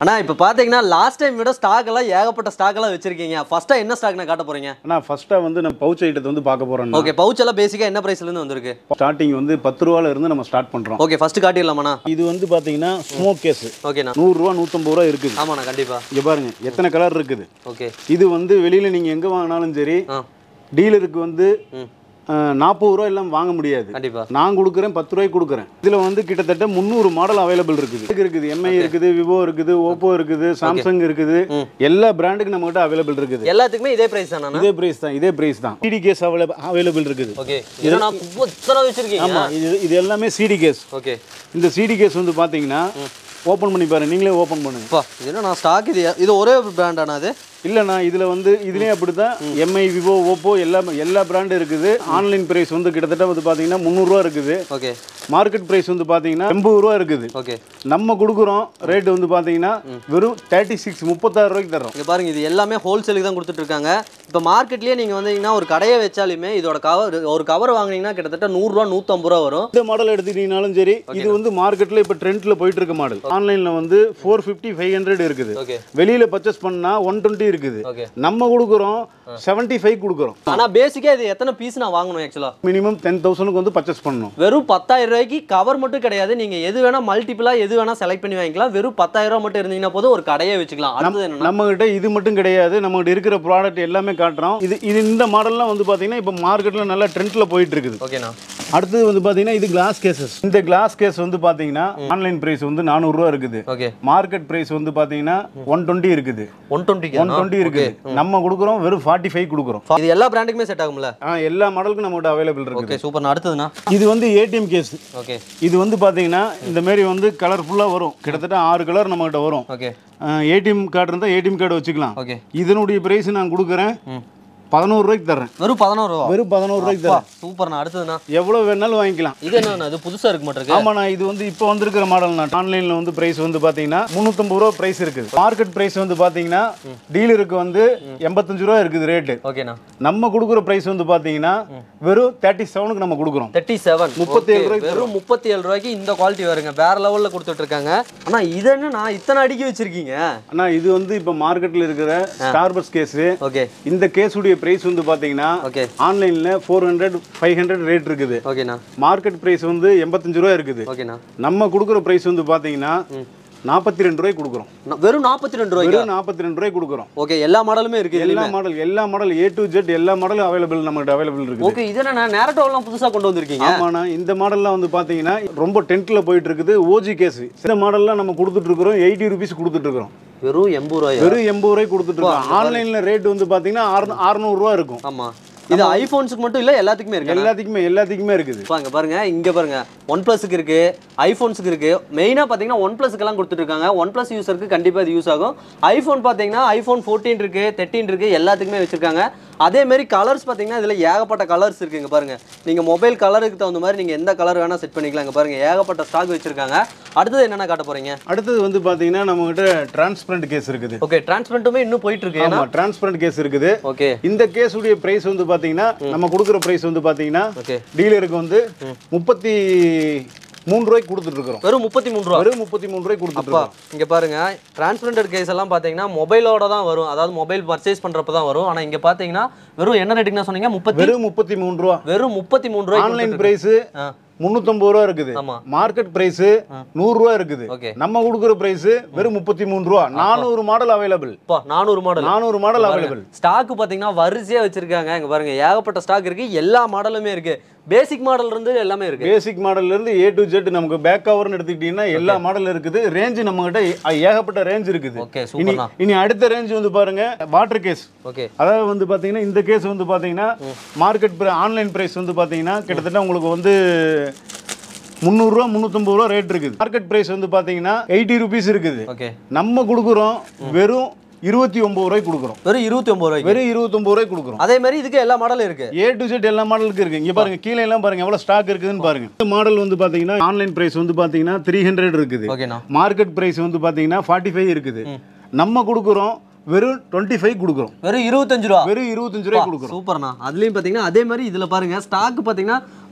அண்ணா இப்போ பார்த்தீங்கன்னா last time விட ஸ்டாக் எல்லாம் ஏகப்பட்ட ஸ்டாக் எல்லாம் வச்சிருக்கீங்க ஃபர்ஸ்டா என்ன ஸ்டாக்னா காட்ட போறீங்க ஆனால் ஃபர்ஸ்ட்டாக வந்து நம்ம பவுச் ஐட்டத்தை வந்து பார்க்க போகிறோம் ஓகே பவுச் எல்லாம் பேசிக்கா என்ன பிரைஸ்ல இருந்து வந்திருக்கு ஸ்டார்டிங் வந்து பத்து ரூபால இருந்து நம்ம ஸ்டார்ட் பண்ணுறோம் ஓகே ஃபர்ஸ்ட் காட்டிடலாமாண்ணா இது வந்து பார்த்தீங்கன்னா ஸ்மோக் கேஸ் ஓகேண்ணா நூறுரூவா நூற்றம்பது ரூபா இருக்குது ஆமாண்ணா கண்டிப்பா இங்கே பாருங்க எத்தனை கலர் இருக்குது ஓகே இது வந்து வெளியில் நீங்கள் எங்கே வாங்கினாலும் சரி ஆ டீலருக்கு வந்து ம் நாற்பது ரூபா எல்லாம் வாங்க முடியாது கண்டிப்பா நான் கொடுக்குறேன் பத்து ரூபாய்க்கு கொடுக்குறேன் இதில் வந்து கிட்டத்தட்ட முந்நூறு மாடல் அவைலபிள் இருக்குது இதுக்கு இருக்குது எம்ஐ இருக்குது விவோ இருக்குது ஓப்போ இருக்குது சாம்சங் இருக்குது ம். எல்லா பிராண்டுக்கு நம்மகிட்ட அவைலபிள் இருக்குது எல்லாத்துக்குமே இதே பிரைஸ் தானா இதே பிரைஸ் தான் இதே பிரைஸ் தான் சிடி கேஸ் அவைலபிள் அவைலபிள் இருக்குது ஓகே இதை நான் இத்தனை வச்சிருக்கீங்க ஆமாம் இது இது எல்லாமே சிடி கேஸ் ஓகே இந்த சிடி கேஸ் வந்து பார்த்தீங்கன்னா ஓப்பன் பண்ணி பாருங்க நீங்களே ஓப்பன் பண்ணுங்க அப்பா இது என்ன நான் ஸ்டாக் இது இது ஒரே பிராண்டாண்ணா அது இல்லைண்ணா இதில் வந்து இதுலேயும் அப்படி தான் எம்ஐ விவோ ஓப்போ எல்லா எல்லா பிராண்டும் இருக்குது ஆன்லைன் ப்ரைஸ் வந்து கிட்டத்தட்ட வந்து பார்த்தீங்கன்னா முந்நூறுரூவா இருக்குது ஓகே மார்க்கெட் ப்ரைஸ் வந்து பார்த்தீங்கன்னா எண்பது ரூபா இருக்குது ஓகே நம்ம கொடுக்குறோம் ரேட் வந்து பார்த்தீங்கன்னா வெறும் தேர்ட்டி சிக்ஸ் முப்பத்தாறு ரூபாய்க்கு தரோம் இங்க பாருங்க இது எல்லாமே ஹோல்சேலுக்கு தான் கொடுத்துட்டு இருக்காங்க இப்போ மார்க்கெட்லயே நீங்க வந்தீங்கன்னா ஒரு கடையை வச்சாலுமே இதோட கவர் ஒரு கவர் வாங்குனீங்கன்னா கிட்டத்தட்ட நூறுரூவா நூற்றம்பது ரூபா வரும் இந்த மாடல் எடுத்துக்கிட்டீங்கனாலும் சரி இது வந்து மார்க்கெட்டில் இப்போ ட்ரெண்டில் போயிட்டு இருக்க மாடல் ஆன்லைனில் வந்து ஃபோர் ஃபிஃப்டி ஃபைவ் ஹண்ட்ரட் இருக்குது ஓகே வெளியில் பர்ச்சேஸ் பண்ணால் ஒன் டுவெண்ட்டி இருக்குது ஓகே நம்ம கொடுக்குறோம் செவன்ட்டி ஃபைவ் கொடுக்குறோம் ஆனா பேசிக்கா இது எத்தனை பீஸ் நான் வாங்கணும் ஆக்சுவலா மினிமம் டென் தௌசண்ட்க்கு வந்து பர்ச்சேஸ் பண்ணணும் வெறும் பத்தாயிரம் ரூபாய்க்கு கவர் மட்டும் கிடையாது நீங்க எது வேணா மல்டிபிளா எது வேணா செலக்ட் பண்ணி வாங்கிக்கலாம் வெறும் பத்தாயிரம் ரூபாய் மட்டும் இருந்தீங்கன்னா போதும் ஒரு கடையை வச்சுக்கலாம் அடுத்தது என்னன்னா நம்ம கிட்ட இது மட்டும் கிடையாது நம்ம கிட்ட இருக்கிற ப்ராடக்ட் எல்லாமே காட்டுறோம் இது இது இந்த மாடல்லாம் வந்து பார்த்தீங்கன்னா இப்போ மார்க்கெட்டில் நல்லா ட்ரெண்டில் போயிட்டு இருக்குது ஓகேண்ணா அடுத்தது வந்து பார்த்தீங்கன்னா இது கிளாஸ் கேசஸ் இந்த கிளாஸ் கேஸ் வந்து பார்த்தீங்கன்னா ஆன்லைன் பிரைஸ் வந்து நானூறுரூவா இருக்குது ஓகே மார்க்கெட் பிரைஸ் வந்து பார்த்தீங்கன்னா ஒன் டுவெண்ட்டி இருக்குது ஒன் டுவெண்ட்டிக்கு ஒன் டுவெண்ட்டி இருக்குது நம்ம கொடுக்குறோம் வெறும் ஃபார்ட்டி ஃபைவ் கொடுக்குறோம் இது எல்லா பிராண்டுக்குமே செட் ஆகும்ல ஆ எல்லா மாடலுக்கும் நம்மகிட்ட அவைலபிள் இருக்குது ஓகே சூப்பர் அடுத்ததுண்ணா இது வந்து ஏடிஎம் கேஸ் ஓகே இது வந்து பார்த்தீங்கன்னா இந்த மாதிரி வந்து கலர்ஃபுல்லாக வரும் கிட்டத்தட்ட ஆறு கலர் நம்மகிட்ட வரும் ஓகே ஏடிஎம் கார்டு இருந்தால் ஏடிஎம் கார்டு வச்சுக்கலாம் ஓகே இதனுடைய பிரைஸ் நான் கொடுக்குறேன் ம் பதினோரு ரூபாய்க்கு தர்றேன் வெறும் பதினோரு ரூபா வெறும் பதினோரு ரூபாய்க்கு தரேன் சூப்பர்ண்ணா அடுத்ததுண்ணா எவ்வளோ வேணாலும் வாங்கிக்கலாம் இது என்னண்ணா இது புதுசா இருக்கு மாட்டிருக்கு ஆமாண்ணா இது வந்து இப்போ வந்திருக்கிற மாடல்ண்ணா ஆன்லைனில் வந்து பிரைஸ் வந்து பார்த்தீங்கன்னா முந்நூற்றம்பது ரூபா பிரைஸ் இருக்குது மார்க்கெட் பிரைஸ் வந்து பார்த்தீங்கன்னா டீலருக்கு வந்து எண்பத்தஞ்சு ரூபா இருக்குது ரேட்டு ஓகேண்ணா நம்ம கொடுக்குற பிரைஸ் வந்து பார்த்தீங்கன்னா வெறும் தேர்ட்டி செவனுக்கு நம்ம கொடுக்குறோம் தேர்ட்டி செவன் முப்பத்தி ஏழு ரூபாய்க்கு வெறும் முப்பத்தி ஏழு ரூபாய்க்கு இந்த குவாலிட்டி வருங்க வேற லெவல்ல கொடுத்துட்டு இருக்காங்க ஆனா இது என்னண்ணா இத்தனை அடிக்கி வச்சிருக்கீங்க அண்ணா இது வந்து இப்போ மார்க்கெட்டில் இருக்கிற ஸ்டார்பஸ் கேஸு ஓகே இந்த கேஸுடைய பிரைஸ் வந்து பார்த்தீங்கன்னா ஓகே ஆன்லைனில் four hundred five hundred rate இருக்குது ஓகேண்ணா மார்க்கெட் பிரைஸ் வந்து எண்பத்தஞ்சு ரூபா இருக்குது ஓகேண்ணா நம்ம கொடுக்குற பிரைஸ் வந்து பார்த்தீங்கன்னா நாற்பத்தி ரெண்டு ரூபாய்க்கு கொடுக்குறோம் நா- வெறும் நாற்பத்தி ரெண்டு ரூபாய்க்கு வெறும் நாற்பத்தி ரெண்டு ரூபாய்க்கு கொடுக்குறோம் ஓகே எல்லா மாடலுமே இருக்கு எல்லா இதுலயுமே மாடல் எல்லா மாடல் ஏ டு ஜெட் எல்லா மாடலும் அவைலபிள் நம்மகிட்ட அவைலபிள் இருக்குது ஓகே இது என்ன நேரட்டோலாம் புதுசா கொண்டு வந்திருக்கீங்க ஆமாண்ணா இந்த மாடல்லாம் வந்து பார்த்தீங்கன்னா ரொம்ப டென்ட்டில் போயிட்டு இருக்குது ஓஜி கேஸ் இந்த மாடல்லாம் நம்ம கொடுத்துட்டு இருக்கிறோம் எயிட்டி ருபீஸ் கொடுத்துட்டு இருக்கிறோம் வெறும் எண்பது ரூபாயா வெறும் எண்பது ரூபாய்க்கு கொடுத்துட்டு இருக்கோம் ஆன்லைனில் ரேட் வந்து பார்த்தீங்கன்னா அறுநூ அறுநூறுவா இருக்கும் ஆமா இது ஐபோன்ஸுக்கு மட்டும் இல்ல எல்லாத்துக்குமே இருக்கு எல்லாத்துக்குமே எல்லாத்துக்குமே இருக்குது பாருங்க பாருங்க இங்க பாருங்க ஒன் பிளஸுக்கு இருக்கு ஐபோன்ஸுக்கு இருக்கு மெயினா பாத்தீங்கன்னா ஒன் பிளஸ்க்கெல்லாம் கொடுத்துட்டு இருக்காங்க ஒன் பிளஸ் யூசருக்கு கண்டிப்பா இது யூஸ் ஆகும் ஐபோன் பாத்தீங்கன்னா ஐபோன் ஃபோர்டீன் இருக்கு தேர்ட்டின் இருக்கு எல்லாத்துக்குமே வச்சிருக்காங்க அதே மாதிரி கலர்ஸ் பாத்தீங்கன்னா இதுல ஏகப்பட்ட கலர்ஸ் இருக்கு இங்க பாருங்க நீங்க மொபைல் கலருக்கு தகுந்த மாதிரி நீங்க எந்த கலர் வேணா செட் பண்ணிக்கலாம் இங்க பாருங்க ஏகப்பட்ட ஸ்டாக் வச்சிருக்காங்க அடுத்தது என்னென்ன காட்ட போறீங்க அடுத்தது வந்து பார்த்தீங்கன்னா நம்மகிட்ட டிரான்ஸ்பரண்ட் கேஸ் இருக்குது ஓகே டிரான்ஸ்பரண்ட்டுமே இன்னும் போயிட்டு இருக்கு ஏன்னா ஆமா டிரான்ஸ்பரண்ட் கேஸ் இருக்குது ஓகே இந்த கேஸுடைய பிரைஸ் வந்து பாத்தீங்கன்னா நம்ம கொடுக்குற பிரைஸ் வந்து பாத்தீங்கன்னா ஓகே டீலருக்கு வந்து முப்பத்தி மூணு ரூபாய்க்கு கொடுத்துட்டு இருக்கிறோம் வெறும் முப்பத்தி மூணு ரூபா வெறும் முப்பத்தி மூணு ரூபாய்க்கு கொடுத்துட்டு அப்பா இருக்கோம் இங்க பாருங்க டிரான்ஸ்பரண்டட் கேஸ் எல்லாம் பாத்தீங்கன்னா மொபைலோட தான் வரும் அதாவது மொபைல் பர்ச்சேஸ் பண்றப்ப தான் வரும் ஆனா இங்க பாத்தீங்கன்னா வெறும் என்ன ரேட்டுக்குன்னா சொன்னீங்க முப்பத்தி வெறும் முப்பத்தி மூணு ரூபா வெறும் முப்பத்தி மூணு ரூபாய் ஆன்லைன் பிரைஸ் ஆ. முந்நூற்றம்பது ரூபா இருக்குது ஆமா மார்க்கெட் பிரைஸ் நூறு ரூபா இருக்குது ஓகே நம்ம கொடுக்குற பிரைஸ் வெறும் முப்பத்தி மூணு ரூபா நானூறு மாடல் அவைலபிள் அப்பா நானூறு மாடல் நானூறு மாடல் அவைலபிள் ஸ்டாக் பாத்தீங்கன்னா வரிசையா வச்சிருக்காங்க இங்க பாருங்க ஏகப்பட்ட ஸ்டாக் இருக்கு எல்லா மாடலுமே இருக்கு பேசிக் மாடல் இருந்து எல்லாமே இருக்கு பேசிக் மாடல்ல இருந்து ஏ டு ஜெட் நமக்கு பேக் கவர்னு எடுத்துக்கிட்டீங்கன்னா எல்லா மாடல் இருக்குது ரேஞ்ச் நம்ம கிட்ட ஏகப்பட்ட ரேஞ்ச் இருக்குது ஓகே இனி சூப்பர்ண்ணா இனி அடுத்த ரேஞ்ச் வந்து பாருங்க வாட்டர் கேஸ் ஓகே அதாவது வந்து பாத்தீங்கன்னா இந்த கேஸ் வந்து பாத்தீங்கன்னா மார்க்கெட் ஆன்லைன் பிரைஸ் வந்து பாத்தீங்கன்னா கிட்டத்தட்ட உங்களுக்கு வந்து முந்நூறுரூவா முந்நூற்றம்பது ரூபா ரேட் இருக்குது மார்க்கெட் பிரைஸ் வந்து பாத்தீங்கன்னா எயிட்டி ருபீஸ் இருக்குது ஓகே நம்ம கொடுக்குறோம் வெறும் இருபத்தி ஒம்பது ரூபாய்க்கு கொடுக்குறோம் வெறும் இருபத்தி ஒன்பது ரூபாய்க்கு வெறும் இருபத்தொம்பது ரூபாய்க்கு கொடுக்குறோம் அதே மாதிரி இதுக்கு எல்லா மாடலும் இருக்கு ஏ டு செட் எல்லா மாடலுக்கு இருக்கு இங்க பாருங்க கீழே எல்லாம் பாருங்க எவ்வளவு ஸ்டாக் இருக்குதுன்னு பாருங்க இந்த மாடல் வந்து பாத்தீங்கன்னா ஆன்லைன் பிரைஸ் வந்து பாத்தீங்கன்னா த்ரீ ஹண்ட்ரட் இருக்குது ஓகேண்ணா மார்க்கெட் பிரைஸ் வந்து பாத்தீங்கன்னா ஃபார்ட்டி ஃபைவ் இருக்குது நம்ம கொடுக்குறோம் வெறும் டுவெண்ட்டி ஃபைவ் கொடுக்குறோம் வெறும் இருபத்தஞ்சு ரூபா வெறும் இருபத்தஞ்சு ரூபாய் கொடுக்குறோம் சூப்பர்ண்ணா அதுலயும் பாத்தீங்கன்னா அதே மாதிரி இதுல பாருங்க ஸ்டாக் பாத்தீங்கன்னா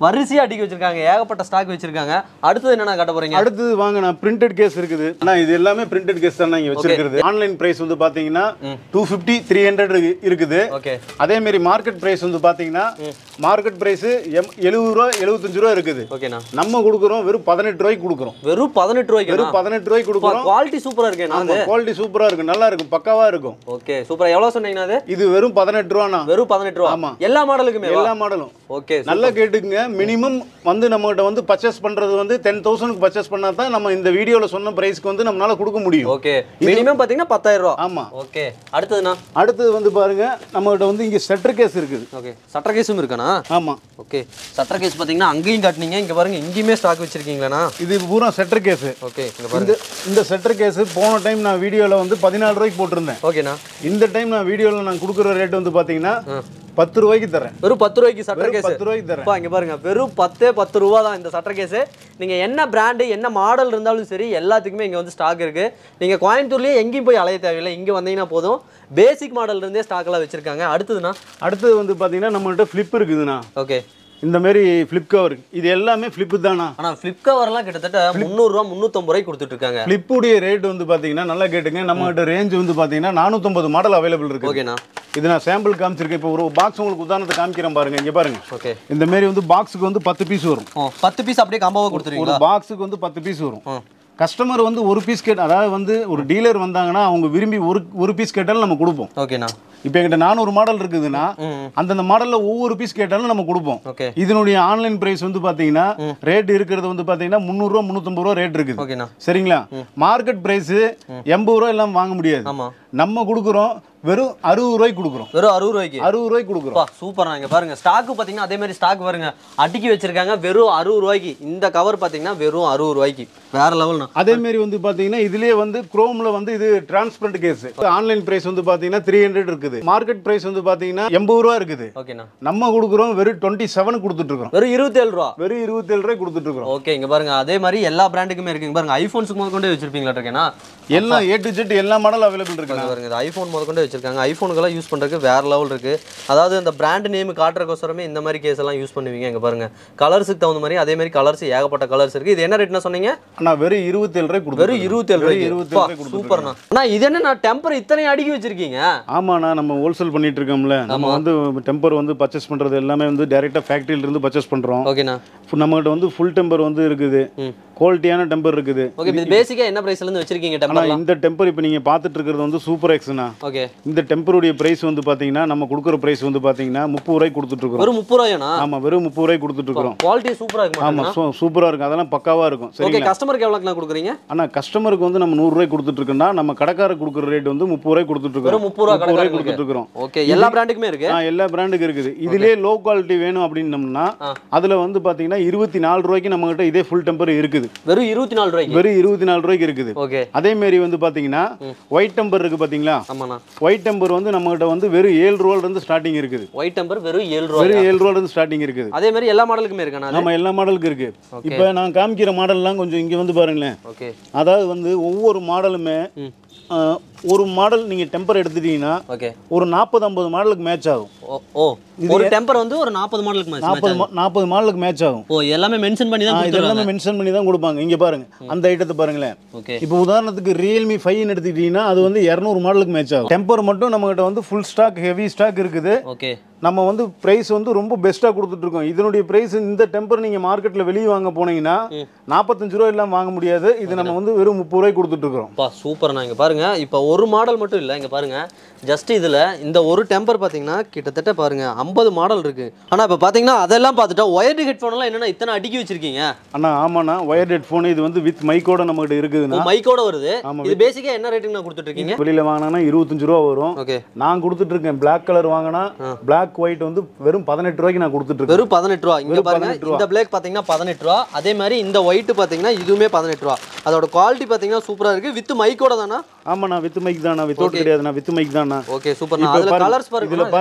வரிசையா அடிக்க வச்சிருக்காங்க ஏகப்பட்ட ஸ்டாக் வச்சிருக்காங்க அடுத்தது என்னென்ன காட்ட போறீங்க அடுத்தது வாங்க நான் பிரிண்டட் கேஸ் இருக்குது அண்ணா இது எல்லாமே பிரிண்டட் கேஸ் தான் இங்க வச்சிருக்கிறது ஆன்லைன் பிரைஸ் வந்து பாத்தீங்கன்னா டூ ஃபிஃப்டி த்ரீ ஹண்ட்ரட் இருக்குது ஓகே அதே மாதிரி மார்க்கெட் பிரைஸ் வந்து பாத்தீங்கன்னா மார்க்கெட் பிரைஸ் எம் எழுபது ரூபா எழுபத்தஞ்சு ரூபா இருக்குது ஓகேண்ணா நம்ம கொடுக்குறோம் வெறும் பதினெட்டு ரூபாய்க்கு கொடுக்குறோம் வெறும் பதினெட்டு ரூபாய்க்கு வெறும் பதினெட்டு ரூபாய்க்கு கொடுக்குறோம் குவாலிட்டி சூப்பரா இருக்கேண்ணா ஆமா குவாலிட்டி சூப்பரா இருக்கும் நல்லா இருக்கும் பக்காவா இருக்கும் ஓகே சூப்பரா எவ்வளவு சொன்னீங்கண்ணா அது இது வெறும் பதினெட்டு ரூபாண்ணா வெறும் பதினெட்டு ரூபா ஆமா. எல்லா மாடலுக்குமே எல்லா மாடலும் ஓகே நல்லா கேட்டுக்குங்க மினிமம் வந்து நம்மகிட்ட வந்து பர்ச்சேஸ் பண்றது வந்து டென் தௌசண்ட்க்கு பர்ச்சேஸ் பண்ணா தான் நம்ம இந்த வீடியோல சொன்ன பிரைஸ்க்கு வந்து நம்மளால கொடுக்க முடியும் ஓகே மினிமம் பாத்தீங்கன்னா பத்தாயிரம் ரூபா ஆமா ஓகே அடுத்ததுண்ணா அடுத்தது வந்து பாருங்க நம்மகிட்ட வந்து இங்க செட்டர் கேஸ் இருக்குது ஓகே சட்டர் கேஸும் இருக்காண்ணா ஆமா ஓகே சட்டர் கேஸ் பாத்தீங்கன்னா அங்கேயும் காட்டுனீங்க இங்க பாருங்க இங்கேயுமே ஸ்டாக் வச்சிருக்கீங்களாண்ணா இது பூரா செட்டர் கேஸ் ஓகே இங்க பாருங்க இந்த இந்த செட்டர் கேஸ் போன டைம் நான் வீடியோல வந்து பதினாலு ரூபாய்க்கு போட்டிருந்தேன் ஓகேண்ணா இந்த டைம் நான் வீடியோல நான் கொடுக்குற ரேட் வந்து பாத்தீங்கன்னா பத்து ரூபாய்க்கு தரேன் வெறும் பத்து ரூபாய்க்கு சட்டர் வெறும் கேஸ் பத்து ரூபாய்க்கு தரேன் அப்பா இங்க பாருங்க வெறும் பத்தே பத்து ரூபா தான் இந்த சட்டர் கேஸ் நீங்க என்ன பிராண்டு என்ன மாடல் இருந்தாலும் சரி எல்லாத்துக்குமே இங்க வந்து ஸ்டாக் இருக்கு நீங்க கோயம்புத்தூர்லயே எங்கேயும் போய் அலைய தேவையில்லை இங்க வந்தீங்கன்னா போதும் பேசிக் மாடல் இருந்தே ஸ்டாக் எல்லாம் வச்சிருக்காங்க அடுத்ததுண்ணா அடுத்தது வந்து பாத்தீங்கன்னா நம்மகிட்ட ஃபிளிப் இருக்குதுண்ணா ஓகே இந்த மாதிரி ஃபிளிப் கவர் இது எல்லாமே ஃபிளிப்பு தானா ஆனா ஃபிளிப் கவர்லாம் கிட்டத்தட்ட முந்நூறுரூவா முந்நூற்றம்பது ரூபாய்க்கு கொடுத்துட்டு இருக்காங்க ஃபிளிப்புடைய ரேட் வந்து பாத்தீங்கன்னா நல்லா கேட்டுங்க நம்மகிட்ட ரேஞ்ச் வந்து பாத்தீங்கன்னா நானூத்தம்பது மாடல் அவைலபிள் இருக்கு ஓகேண்ணா இது நான் சாம்பிள் காமிச்சிருக்கேன் இப்போ ஒரு பாக்ஸ் உங்களுக்கு உதாரணத்தை காமிக்கிறேன் பாருங்க இங்க பாருங்க ஓகே இந்த மாதிரி வந்து பாக்ஸுக்கு வந்து பத்து பீஸ் வரும் ஓ பத்து பீஸ் அப்படியே காம்பாவை ஒரு கொடுத்துருவீங்களா பாக்ஸுக்கு வந்து பத்து பீஸ் வரும் ம். கஸ்டமர் வந்து ஒரு பீஸ் கேட் அதாவது வந்து ஒரு டீலர் வந்தாங்கன்னா அவங்க விரும்பி ஒரு ஒரு பீஸ் கேட்டாலும் நம்ம கொடுப்போம் ஓகேண்ணா இப்போ எங்கிட்ட நானூறு மாடல் இருக்குதுன்னா ம் அந்தந்த மாடல்ல ஒவ்வொரு பீஸ் கேட்டாலும் நம்ம கொடுப்போம் ஓகே இதனுடைய ஆன்லைன் பிரைஸ் வந்து பாத்தீங்கன்னா ரேட் இருக்கிறது வந்து பாத்தீங்கன்னா முந்நூறுரூவா முந்நூற்றம்பது ரூபா ரேட் இருக்குது ஓகேண்ணா சரிங்களா மார்க்கெட் பிரைஸ் எண்பது ரூபா எல்லாம் வாங்க முடியாது ஆமா நம்ம கொடுக்குறோம் வெறும் அறுபது ரூபாய்க்கு கொடுக்குறோம் வெறும் அறுபது ரூபாய்க்கு அறுபது ரூபாய்க்கு கொடுக்குறோம் அப்பா சூப்பர்ண்ணா இங்க பாருங்க ஸ்டாக் பாத்தீங்கன்னா அதே மாதிரி ஸ்டாக் பாருங்க அடுக்கி வச்சிருக்காங்க வெறும் அறுபது ரூபாய்க்கு இந்த கவர் பாத்தீங்கன்னா வெறும் அறுபது ரூபாய்க்கு வேற லெவல்ண்ணா அதே மாதிரி வந்து பாத்தீங்கன்னா இதுலயே வந்து குரோம்ல வந்து இது டிரான்ஸ்பரண்ட் கேஸ் ஆன்லைன் பிரைஸ் வந்து பாத்தீங்கன்னா த்ரீ ஹண்ட்ரட் இருக்குது மார்க்கெட் பிரைஸ் வந்து பாத்தீங்கன்னா எண்பது ரூபா இருக்குது ஓகேண்ணா நம்ம கொடுக்குறோம் வெறும் டுவெண்ட்டி செவன் கொடுத்துட்டு இருக்கிறோம் வெறும் இருபத்தேழு ரூபா வெறும் இருபத்தேழு ரூபாய் கொடுத்துட்டு இருக்கிறோம் ஓகே இங்க பாருங்க அதே மாதிரி எல்லா பிராண்டுக்குமே இருக்குங்க பாருங்க ஐபோன்ஸுக்கு முதல் கொண்டே வச்சிருப்பீங்களா இருக்கேன்னா எல்லாம் ஏ டு ஜெட் எல்லா மாடல் அவைலபிள் இருக்கு பாருங்க பாருங்க இந்த ஐஃபோன் முதல் கொண்டு வச்சிருக்காங்க ஐஃபோனுக்கெல்லாம் யூஸ் பண்றதுக்கு வேற லெவல் இருக்கு அதாவது அந்த பிராண்ட் நேம் காட்டுறக்கோசரமே இந்த மாதிரி கேஸ் எல்லாம் யூஸ் பண்ணுவீங்க இங்க பாருங்க கலர்ஸுக்கு தகுந்த மாதிரி அதே மாதிரி கலர்ஸ் ஏகப்பட்ட கலர்ஸ் இருக்கு இது என்ன ரேட்னா சொன்னீங்க ஆனா வெறும் இருபத்தேழு ரூபாய் கொடுத்து வெறும் இருபத்தேழு ரூபாய்க்கு இருபத்தேழு ரூபாய் கொடுத்துட்டு சூப்பர்ண்ணா அண்ணா இது என்ன டெம்பர் இத்தனை அடுக்கி வச்சிருக்கீங்க ஆமாண்ணா நம்ம ஹோல்சேல் பண்ணிட்டு இருக்கோம்ல நம்ம வந்து டெம்பர் வந்து பர்ச்சேஸ் பண்றது எல்லாமே வந்து டைரக்டா ஃபேக்டரியில இருந்து பர்ச்சேஸ் பண்றோம் ஓகேண்ணா நம்மகிட்ட வந்து ஃபுல் டெம்பர் வந்து இருக்குது ம். குவாலிட்டியான டெம்பர் இருக்குது ஓகே இது பேசிக்கா என்ன பிரைஸ்ல இருந்து வச்சிருக்கீங்க ஆனா டெம்பர்லாம் இந்த டெம்பர் இப்போ நீங்க பார்த்துட்டு இருக்கிறது வந்து சூப்பர் எக்ஸ்னா ஓகே இந்த டெம்பருடைய பிரைஸ் வந்து பாத்தீங்கன்னா நம்ம கொடுக்குற பிரைஸ் வந்து பாத்தீங்கன்னா முப்பது ரூபாய்க்கு கொடுத்துட்டு இருக்கிறோம் வெறும் முப்பது ரூபாயாண்ணா ஆமா வெறும் முப்பது ரூபாய்க்கு கொடுத்துட்டு இருக்கிறோம் குவாலிட்டி சூப்பரா இருக்கு ஆமா சூ- சூப்பரா இருக்கும் அதெல்லாம் பக்காவா இருக்கும் ஓகே சரிங்களா கஸ்டமருக்கு எவ்வளோக்குண்ணா கொடுக்குறீங்க ஆனா கஸ்டமருக்கு வந்து நம்ம நூறு ரூபாய்க்கு கொடுத்துட்டு இருக்கோம்னா நம்ம கடைக்கார கொடுக்குற ரேட் வந்து முப்பது ரூபாய்க்கு கொடுத்துட்டு வெறும் இருக்கோம் முப்பது ரூபா முப்பது ரூபாய்க்கு கணக்கு கொடுத்துட்டு இருக்கிறோம் ஓகே எல்லா பிராண்டுக்குமே இருக்கு ஆ எல்லா பிராண்டுக்கு இருக்குது இதுலயே லோ குவாலிட்டி வேணும் அப்படின்னம்னா ஆ. அதுல வந்து பாத்தீங்கன்னா இருபத்தி நாலு ரூபாய்க்கு நம்ம கிட்ட இதே ஃபுல் டெம்பர் இருக்குது வெறும் இருபத்தி நாலு ரூபாய்க்கு வெறும் இருபத்தி நாலு ரூபாய்க்கு இருக்குது ஓகே அதே மாதிரி வந்து பாத்தீங்கன்னா ஒயிட் டெம்பர் இருக்கு பாத்தீங்களா ஆமாண்ணா ஒயிட் டெம்பர் வந்து நம்ம கிட்ட வந்து வெறும் ஏழு ரூபாயில இருந்து ஸ்டார்டிங் இருக்குது ஒயிட் டெம்பர் வெறும் ஏழு ரூபா வெறும் ஏழு ரூபாயில இருந்து ஸ்டார்டிங் இருக்குது அதே மாதிரி எல்லா மாடலுக்குமே இருக்காண்ணா நம்ம எல்லா மாடலுக்கு இருக்கு இப்போ நான் காமிக்கிற மாடல்லாம் கொஞ்சம் இங்க வந்து பாருங்களேன் ஓகே அதாவது வந்து ஒவ்வொரு மாடலுமே ம். ஆ, ஒரு மாடல் நீங்க டெம்பர் எடுத்துட்டீங்கன்னா ஓகே ஒரு நாற்பது ஐம்பது மாடலுக்கு மேட்ச் ஆகும் ஓ ஓ ஒரு டெம்பர் வந்து ஒரு நாற்பது மாடலுக்கு மேட்ச் நாற்பது நாற்பது மாடலுக்கு மேட்ச் ஆகும் ஓ எல்லாமே மென்ஷன் பண்ணி ஆ, தான் இது எல்லாமே மென்ஷன் பண்ணி தான் கொடுப்பாங்க இங்க பாருங்க அந்த ஐட்டத்தை பாருங்களேன் ஓகே இப்போ உதாரணத்துக்கு ரியல்மி ஃபைவ்னு எடுத்துக்கிட்டீங்கன்னா அது வந்து இரநூறு மாடலுக்கு மேட்ச் ஆகும் டெம்பர் மட்டும் நம்மகிட்ட வந்து ஃபுல் ஸ்டாக் ஹெவி ஸ்டாக் இருக்குது ஓகே நம்ம வந்து பிரைஸ் வந்து ரொம்ப பெஸ்ட்டாக கொடுத்துட்ருக்கோம் இதனுடைய பிரைஸ் இந்த டெம்பர் நீங்கள் மார்க்கெட்டில் வெளியே வாங்க போனீங்கன்னா நாற்பத்தஞ்சு ரூபா எல்லாம் வாங்க முடியாது இது நம்ம வந்து வெறும் முப்பது ரூபாய்க்கு கொடுத்துட்ருக்குறோம் பா சூப்பர்ண்ணா இங்கே பாருங்க இப்போ ஒரு மாடல் மட்டும் இல்லை இங்கே பாருங்க ஜஸ்ட் இதில் இந்த ஒரு டெம்பர் பார்த்தீங்கன்னா கிட்டத்தட்ட பாருங்க ஐம்பது மாடல் இருக்கு ஆனால் இப்போ பார்த்தீங்கன்னா அதெல்லாம் பார்த்துட்டா ஒயர்டு ஹெட்ஃபோன்லாம் என்னென்ன இத்தனை அடுக்கி வச்சிருக்கீங்க அண்ணா ஆமாண்ணா ஒயர்ட் ஹெட்ஃபோன் இது வந்து வித் மைக்கோட நம்மகிட்ட இருக்குதுன்னா மைக்கோட வருது ஆமா, இது பேசிக்காக என்ன ரேட்டுக்கு நான் கொடுத்துட்டு இருக்கீங்க வெளியில் வாங்கினா இருபத்தஞ்சு ரூபா வரும் ஓகே நான் கொடுத்துட்டு இருக்கேன் பிளாக் கலர் வாங்கினா பிளாக் ஒயிட் வந்து வெறும் பதினெட்டு ரூபாய்க்கு நான் கொடுத்துட்டு இருக்கேன் வெறும் பதினெட்டு ரூபா இங்க வெறும் பாருங்க 18 ரூபா. இந்த பிளேக் பாத்தீங்கன்னா பதினெட்டு ரூபா அதே மாதிரி இந்த ஒயிட் பாத்தீங்கன்னா இதுவுமே பதினெட்டு ரூபா அதோட குவாலிட்டி பாத்தீங்கன்னா சூப்பரா இருக்கு வித் மைக்கோட தானா ஆமாண்ணா வித் மைக் தானா வித்தவுட் கிடையாதுண்ணா வித் மைக் தானா ஓகே சூப்பர் இப்ப அதுல பாருங்க, கலர்ஸ் பாருங்க இதுல ஆ, பாருங்க. என்ன colours?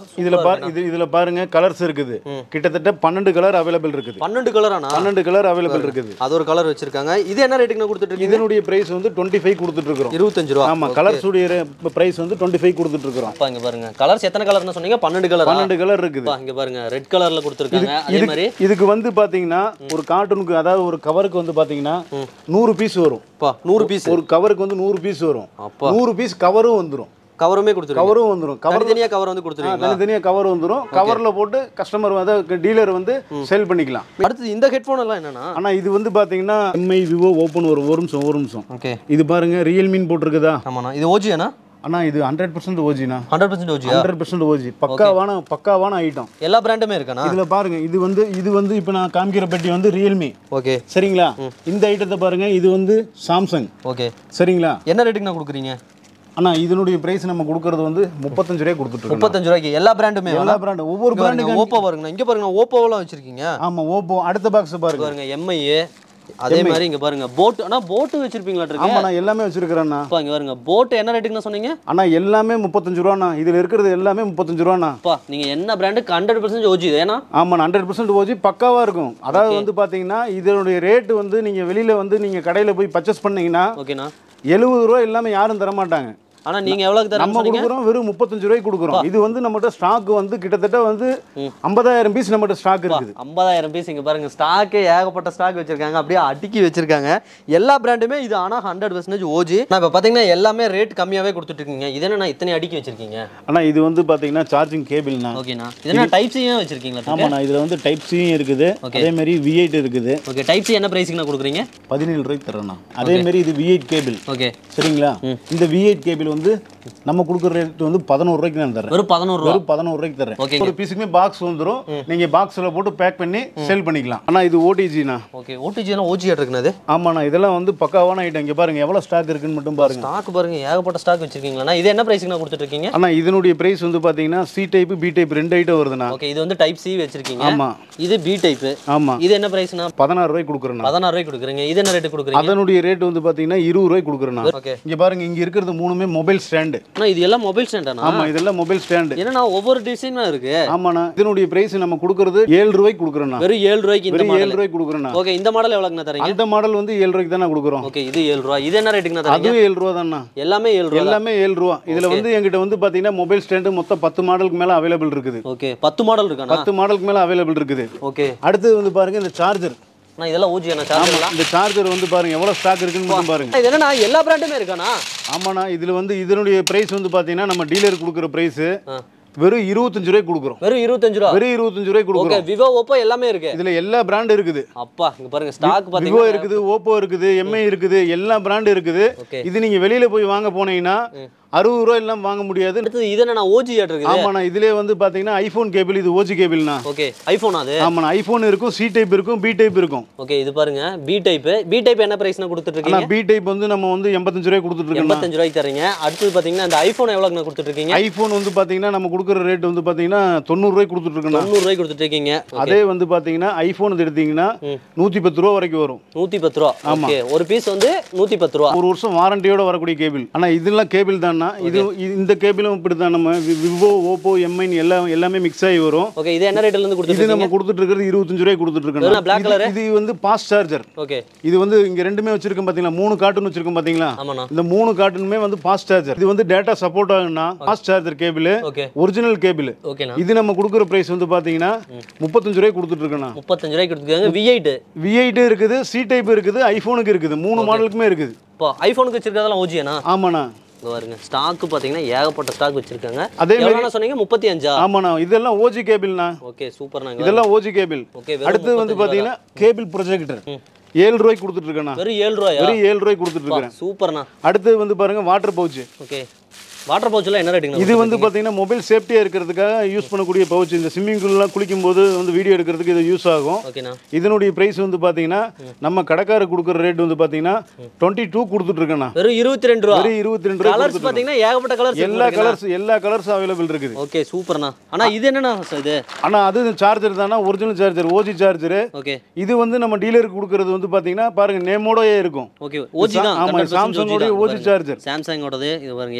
இதுல பாரு இது இதுல பாருங்க கலர்ஸ் இருக்குது கிட்டத்தட்ட பன்னெண்டு கலர் அவைலபிள் இருக்குது பன்னெண்டு கலரானா பன்னெண்டு கலர் அவைலபிள் இருக்குது அது ஒரு கலர் வச்சிருக்காங்க இது என்ன ரேட்டுக்கு கொடுத்துட்டு இருக்கீங்க இதனுடைய பிரைஸ் வந்து டுவெண்ட்டி ஃபைவ் கொடுத்துட்டு இருக்கிறோம் இருபத்தஞ்சு ரூபா ஆமா கலர்ஸ் உடைய பிரைஸ் வந்து டுவெண்ட்டி ஃபைவ் கொடுத்துட்டு இருக்கிறோம் அப்பா இங்க பாருங்க கலர்ஸ் எத்தனை கலர்னு சொன்னீங்க பன்னெண்டு கலர் பன்னெண்டு கலர் இருக்குது அப்பா இங்க பாருங்க ரெட் கலர்ல கொடுத்துருக்காங்க அதே இதுக்கு- மாதிரி இதுக்கு வந்து பாத்தீங்கன்னா ஒரு கார்ட்டூனுக்கு அதாவது ஒரு கவருக்கு வந்து பாத்தீங்கன்னா நூறு பீஸ் வரும் அப்பா நூறு பீஸ் ஒரு கவருக்கு வந்து நூறு பீஸ் வரும் அப்பா நூறு பீஸ் கவரும் வந்துரும் கவருமே கொடுத்துருக்காங்க கவரும் வந்துரும் கவர் தனித்தனியா கவர் வந்து கொடுத்துருக்கீங்க தனித்தனியா கவர் வந்துரும் கவர்ல போட்டு கஸ்டமர் அதாவது டீலர் வந்து சேல் பண்ணிக்கலாம் அடுத்து இந்த ஹெட்ஃபோன் எல்லாம் என்னன்னா ஆனா இது வந்து பாத்தீங்கன்னா எம்ஐ விவோ ஓப்பன் ஒரு ஒரு நிமிஷம் ஒரு நிமிஷம் ஓகே இது பாருங்க ரியல்மின்னு போட்டிருக்குதா ஆமாண்ணா இது ஓஜியாண்ணா ஆனா இது ஹண்ட்ரட் பர்சன்ட் ஓஜினா ஹண்ட்ரட் பர்சன்ட் ஓஜியா ஹண்ட்ரட் பர்சன்ட் ஓஜி பக்காவான பக்காவான ஐட்டம் எல்லா பிராண்டுமே இருக்காண்ணா இதுல பாருங்க இது வந்து இது வந்து இப்போ நான் காமிக்கிற பெட்டி வந்து ரியல்மி ஓகே சரிங்களா இந்த ஐட்டத்தை பாருங்க இது வந்து சாம்சங் ஓகே சரிங்களா என்ன ரேட்டுக்குண்ணா கொடுக்குறீங்க ஆனா இதனுடைய பிரைஸ் நம்ம கொடுக்கறது வந்து முப்பத்தஞ்சு ரூபாய் கொடுத்துட்டு இருக்கோம் முப்பத்தஞ்சு ரூபாய்க்கு எல்லா பிராண்டுமே எல்லா பிராண்ட் ஒவ்வொரு பிராண்டுக்கு ஓப்போ பாருங்கண்ணா இங்க பாருங்க ஓப்போவெல்லாம் வச்சிருக்கீங்க ஆமா ஓப்போ அடுத்த பாக்ஸ் பாருங்க பாருங்க எம்ஐ அதே மாதிரி இங்க பாருங்க போட் ஆனா போட்டு வச்சிருப்பீங்களா இருக்கு ஆமா நான் எல்லாமே வச்சிருக்கிறேண்ணா அப்பா இங்க பாருங்க போட் என்ன ரேட்டுக்குண்ணா சொன்னீங்க ஆனா எல்லாமே முப்பத்தஞ்சு ரூபாண்ணா இதுல இருக்கிறது எல்லாமே முப்பத்தஞ்சு ரூபாண்ணா அப்பா நீங்க என்ன பிராண்டுக்கு ஹண்ட்ரட் பர்சன்ட் ஓஜி ஏன்னா ஆமாம் ஹண்ட்ரட் பர்சன்ட் ஓஜி பக்காவாக இருக்கும் அதாவது வந்து பார்த்தீங்கன்னா இதனுடைய ரேட்டு வந்து நீங்கள் வெளியில் வந்து நீங்கள் கடையில் போய் பர்ச்சேஸ் பண்ணீங்கன்னா ஓகேண்ணா எழுபது ரூபா இல்லாமல் யாரும் தர மாட்டாங்க ஆனா நீங்க எவ்வளவுக்கு தரேன்னு நம்ம சொன்னீங்க கொடுக்குறோம் வெறும் முப்பத்தஞ்சு ரூபாய்க்கு கொடுக்குறோம் இது வந்து நம்மகிட்ட ஸ்டாக் வந்து கிட்டத்தட்ட வந்து ஐம்பதாயிரம் பீஸ் நம்மகிட்ட ஸ்டாக் இருக்குது ஐம்பதாயிரம் பீஸ் இங்க பாருங்க ஸ்டாக்கே ஏகப்பட்ட ஸ்டாக் வச்சிருக்காங்க அப்படியே அடுக்கி வச்சிருக்காங்க எல்லா பிராண்டுமே இது ஆனா ஹண்ட்ரட் பர்சன்டேஜ் ஓஜி நான் இப்போ பாத்தீங்கன்னா எல்லாமே ரேட் கம்மியாவே கொடுத்துட்டு இருக்கீங்க இது என்ன இத்தனை அடுக்கி வச்சிருக்கீங்க ஆனால் இது வந்து பார்த்தீங்கன்னா சார்ஜிங் கேபிள்னா ஓகேண்ணா இது என்ன டைப் சியும் வச்சிருக்கீங்களா ஆமாண்ணா இதில் வந்து டைப் சியும் இருக்குது அதே மாதிரி வி எயிட் இருக்குது ஓகே டைப் சி என்ன பிரைஸிங்னா கொடுக்குறீங்க பதினேழு ரூபாய்க்கு தரேண்ணா அதே மாதிரி இது வி எயிட் கேபிள் ஓகே சரிங்களா இந்த வி எயிட் கேபிள் வந்து நம்ம கொடுக்குற ரேட் வந்து பதினோரு ரூபாய்க்கு நான் தரேன் வெறும் பதினோரு ரூபா வெறும் பதினோரு ரூபாய்க்கு தரேன் ஓகேங்க. ஒரு பீஸுக்குமே பாக்ஸ் வந்துரும் நீங்க பாக்ஸ்ல போட்டு பேக் பண்ணி சேல் பண்ணிக்கலாம் ஆனா இது ஓடிஜினா ஓகே ஓடிஜி எல்லாம் ஓஜி இருக்குண்ணா ஆமாண்ணா இதெல்லாம் வந்து பக்காவான ஐட்டம் இங்க பாருங்க எவ்வளவு ஸ்டாக் இருக்குன்னு மட்டும் பாருங்க ஸ்டாக் பாருங்க ஏகப்பட்ட ஸ்டாக் வச்சிருக்கீங்களா இது என்ன பிரைஸிங்னா கொடுத்துட்டு இருக்கீங்க ஆனா இதனுடைய பிரைஸ் வந்து பாத்தீங்கன்னா சி டைப் பி டைப் ரெண்டு ஐட்டம் வருதுண்ணா ஓகே இது வந்து டைப் சி வச்சிருக்கீங்க ஆமா இது பி டைப் ஆமா இது என்ன பிரைஸ்னா பதினாறு ரூபாய்க்கு கொடுக்குறேண்ணா பதினாறு ரூபாய்க்கு கொடுக்குறீங்க இது என்ன ரேட்டு கொடுக்குறீங்க அதனுடைய ரேட் வந்து பாத்தீங்கன்னா இருபது ரூபாய்க்கு கொடுக்குறேண்ணா ஓகே இங்க பாருங்க இங்க இருக்கிறது மூணுமே மொபைல் ஸ்டாண்டு அண்ணா இது எல்லாம் மொபைல் ஸ்டாண்டாண்ணா ஆமா இதெல்லாம் மொபைல் ஸ்டாண்டு என்னண்ணா ஒவ்வொரு டிசைனும் இருக்கு ஆமாண்ணா இதனுடைய பிரைஸ் நம்ம கொடுக்கறது ஏழு ரூபாய்க்கு கொடுக்குறேண்ணா வெறும் ஏழு ரூபாய்க்கு இந்த வெறும் ஏழு மாடல் ரூபாய்க்கு கொடுக்குறேண்ணா ஓகே இந்த மாடல் எவ்வளோக்குண்ணா தரீங்க அந்த மாடல் வந்து ஏழு ரூபாய்க்கு தானே கொடுக்குறோம் ஓகே இது ஏழு ரூபா இது என்ன ரேட்டுக்குண்ணா தரீங்க அதுவும் ஏழு ரூபா தானே எல்லாமே ஏழு ரூபா எல்லாமே ஏழு ரூபா இதுல வந்து எங்கிட்ட வந்து பாத்தீங்கன்னா மொபைல் ஸ்டாண்டு மொத்தம் பத்து மாடலுக்கு மேல அவைலபிள் இருக்குது ஓகே பத்து மாடல் இருக்காண்ணா பத்து மாடலுக்கு மேல அவைலபிள் இருக்குது ஓகே அடுத்தது வந்து பாருங்க இந்த சார்ஜர் அண்ணா இதெல்லாம் ஊஜி அண்ணா சார்ஜர்லாம் இந்த சார்ஜர் வந்து பாருங்க எவ்வளவு ஸ்டாக் இருக்குன்னு மட்டும் பாருங்க இது என்னண்ணா எல்லா பிராண்டுமே இருக்காண்ணா ஆமாண்ணா இதுல வந்து இதனுடைய பிரைஸ் வந்து பாத்தீங்கன்னா நம்ம டீலர் கொடுக்குற பிரைஸ் ஆ. வெறும் இருபத்தஞ்சு ரூபாய்க்கு கொடுக்குறோம் வெறும் இருபத்தஞ்சு ரூபா வெறும் இருபத்தஞ்சு ரூபாய்க்கு ஓகே கொடுக்குறோம் விவோ ஓப்போ எல்லாமே இருக்கு இதுல எல்லா பிராண்ட் இருக்குது அப்பா இங்க பாருங்க ஸ்டாக் விவோ பாத்தீங்கன்னா இருக்குது ஓப்போ இருக்குது எம்ஐ இருக்குது எல்லா பிராண்ட் இருக்குது ஓகே இது நீங்க வெளியில போய் வாங்க போனீங்கன்னா அறுபது ரூபாய் எல்லாம் வாங்க முடியாது அடுத்தது இது என்னண்ணா ஓஜி ஆட் இருக்குது ஆமாண்ணா இதுலயே வந்து பாத்தீங்கன்னா ஐபோன் கேபிள் இது ஓஜி கேபிள்னா ஓகே ஐபோன் அது ஆமாண்ணா ஐபோன் இருக்கும் சி டைப் இருக்கும் பி டைப் இருக்கும் ஓகே இது பாருங்க பி டைப் பி டைப் என்ன பிரைஸ்னா கொடுத்துட்டு ஆனா இருக்கீங்க பி டைப் வந்து நம்ம வந்து எண்பத்தஞ்சு ரூபாய் கொடுத்துட்டு இருக்கோம் எண்பத்தஞ்சு ரூபாய்க்கு தரீங்க அடுத்தது பாத்தீங்கன்னா இந்த ஐபோன் எவ்வளோக்குண்ணா கொடுத்துட்டு இருக்கீங்க ஐபோன் வந்து பாத்தீங்கன்னா நம்ம கொடுக்குற ரேட் வந்து பாத்தீங்கன்னா தொண்ணூறு ரூபாய் கொடுத்துட்டு இருக்கோம் தொண்ணூறு ரூபாய்க்கு கொடுத்துட்டு இருக்கீங்க அதே வந்து பாத்தீங்கன்னா ஐபோன் எடுத்தீங்கன்னா நூத்தி பத்து ரூபா வரைக்கும் வரும் நூத்தி பத்து ரூபா ஓகே ஒரு பீஸ் வந்து நூத்தி பத்து ரூபா ஒரு வருஷம் வாரண்டியோட வரக்கூடிய கேபிள் ஆனா இதெல்லாம் கேபிள் தான்னா இது இது- இந்த கேபிளும் இப்படி தான் நம்ம வி- விவோ ஓப்போ எம்ஐன் எல்லாம் எல்லாமே மிக்ஸ் ஆகி வரும் ஓகே இது என்ன ரேட்ல இருந்து இது கொடுத்துட்டு நம்ம கொடுத்துட்டு இருக்கிறது இருபத்தஞ்சு ரூபாய் கொடுத்துட்டு இதெல்லாம் black இருக்கோம் colour? இது- இது வந்து பாஸ்ட் சார்ஜர் ஓகே இது வந்து இங்க ரெண்டுமே வச்சிருக்கோம் பாத்தீங்களா மூணு கார்ட்டூன் வச்சிருக்கோம் பாத்தீங்களா ஆமாண்ணா இந்த மூணு கார்ட்டூனுமே வந்து ஃபாஸ்ட் சார்ஜர் இது வந்து டேட்டா சப்போர்ட் ஆகுனா fast charger cable okay original cable ஓகேண்ணா இது நம்ம கொடுக்குற பிரைஸ் வந்து பாத்தீங்கன்னா முப்பத்தஞ்சு ரூபாய் கொடுத்துட்டு இருக்கோம் முப்பத்தஞ்சு ரூபாய்க்கு கொடுத்துருக்காங்க வி எயிட் வி எயிட் இருக்குது சி டைப் இருக்குது ஐபோனுக்கு இருக்குது மூணு மாடலுக்குமே இருக்குது இப்போ ஐஃபோனுக்கு வச்சிருக்கிறதெல்லாம் ஓஜியாண்ணா ஆமாண்ணா இங்க பாருங்க ஸ்டாக் பாத்தீங்கன்னா ஏகப்பட்ட ஸ்டாக் வச்சிருக்காங்க அதே மாதிரி எவ்வளோண்ணா சொன்னீங்க முப்பத்தி அஞ்சா ஆமாண்ணா இதெல்லாம் ஓஜி கேபிள்ண்ணா ஓகே சூப்பர்ண்ணா இதெல்லாம் ஓஜி கேபிள் ஓகே வெறும் அடுத்தது வந்து பாத்தீங்கன்னா கேபிள் ப்ரொஜெக்டர் ஏழு ரூபாய்க்கு கொடுத்துட்டு இருக்கேண்ணா வெறும் ஏழு ரூபாயா வெறும் ஏழு ரூபாய்க்கு கொடுத்துட்டு இருக்கிறேன் சூப்பர்ண்ணா அடுத்தது வந்து பாருங்க வாட்டர் பவுச் ஓகே வாட்டர் பவுச்லாம் என்ன ரேட்டுங்க இது வந்து பாத்தீங்கன்னா மொபைல் சேஃப்டியா இருக்கிறதுக்காக யூஸ் பண்ணக்கூடிய பவுச் இந்த ஸ்விம்மிங் பூல்லாம் குளிக்கும் போது வந்து வீடியோ எடுக்கிறதுக்கு இது யூஸ் ஆகும் ஓகேண்ணா இதனுடைய பிரைஸ் வந்து பாத்தீங்கன்னா நம்ம கடைக்கார கொடுக்குற ரேட் வந்து பாத்தீங்கன்னா டுவெண்ட்டி டூ கொடுத்துட்டு இருக்கேண்ணா வெறும் இருபத்தி ரெண்டு ரூபா வெறும் இருபத்தி ரெண்டு ரூபாய் கலர்ஸ் கொடுத்துட்டு பாத்தீங்கன்னா ஏகப்பட்ட கலர்ஸ் எல்லா கலர்ஸ் எல்லா கலர்ஸும் அவைலபிள் இருக்குது ஓகே சூப்பர்ண்ணா ஆனா இது என்னண்ணா இது ஆனா அது சார்ஜர் தானா original charger OG charger okay இது வந்து நம்ம டீலருக்கு கொடுக்கறது வந்து பாத்தீங்கன்னா பாருங்க நேமோடயே இருக்கும் ஓகே ஓஜி தான் ஆமா சாம்சங்கோட ஓஜி சார்ஜர் சாம்சங்கோடது இது பாருங்க எல்லாமே சாம்சங்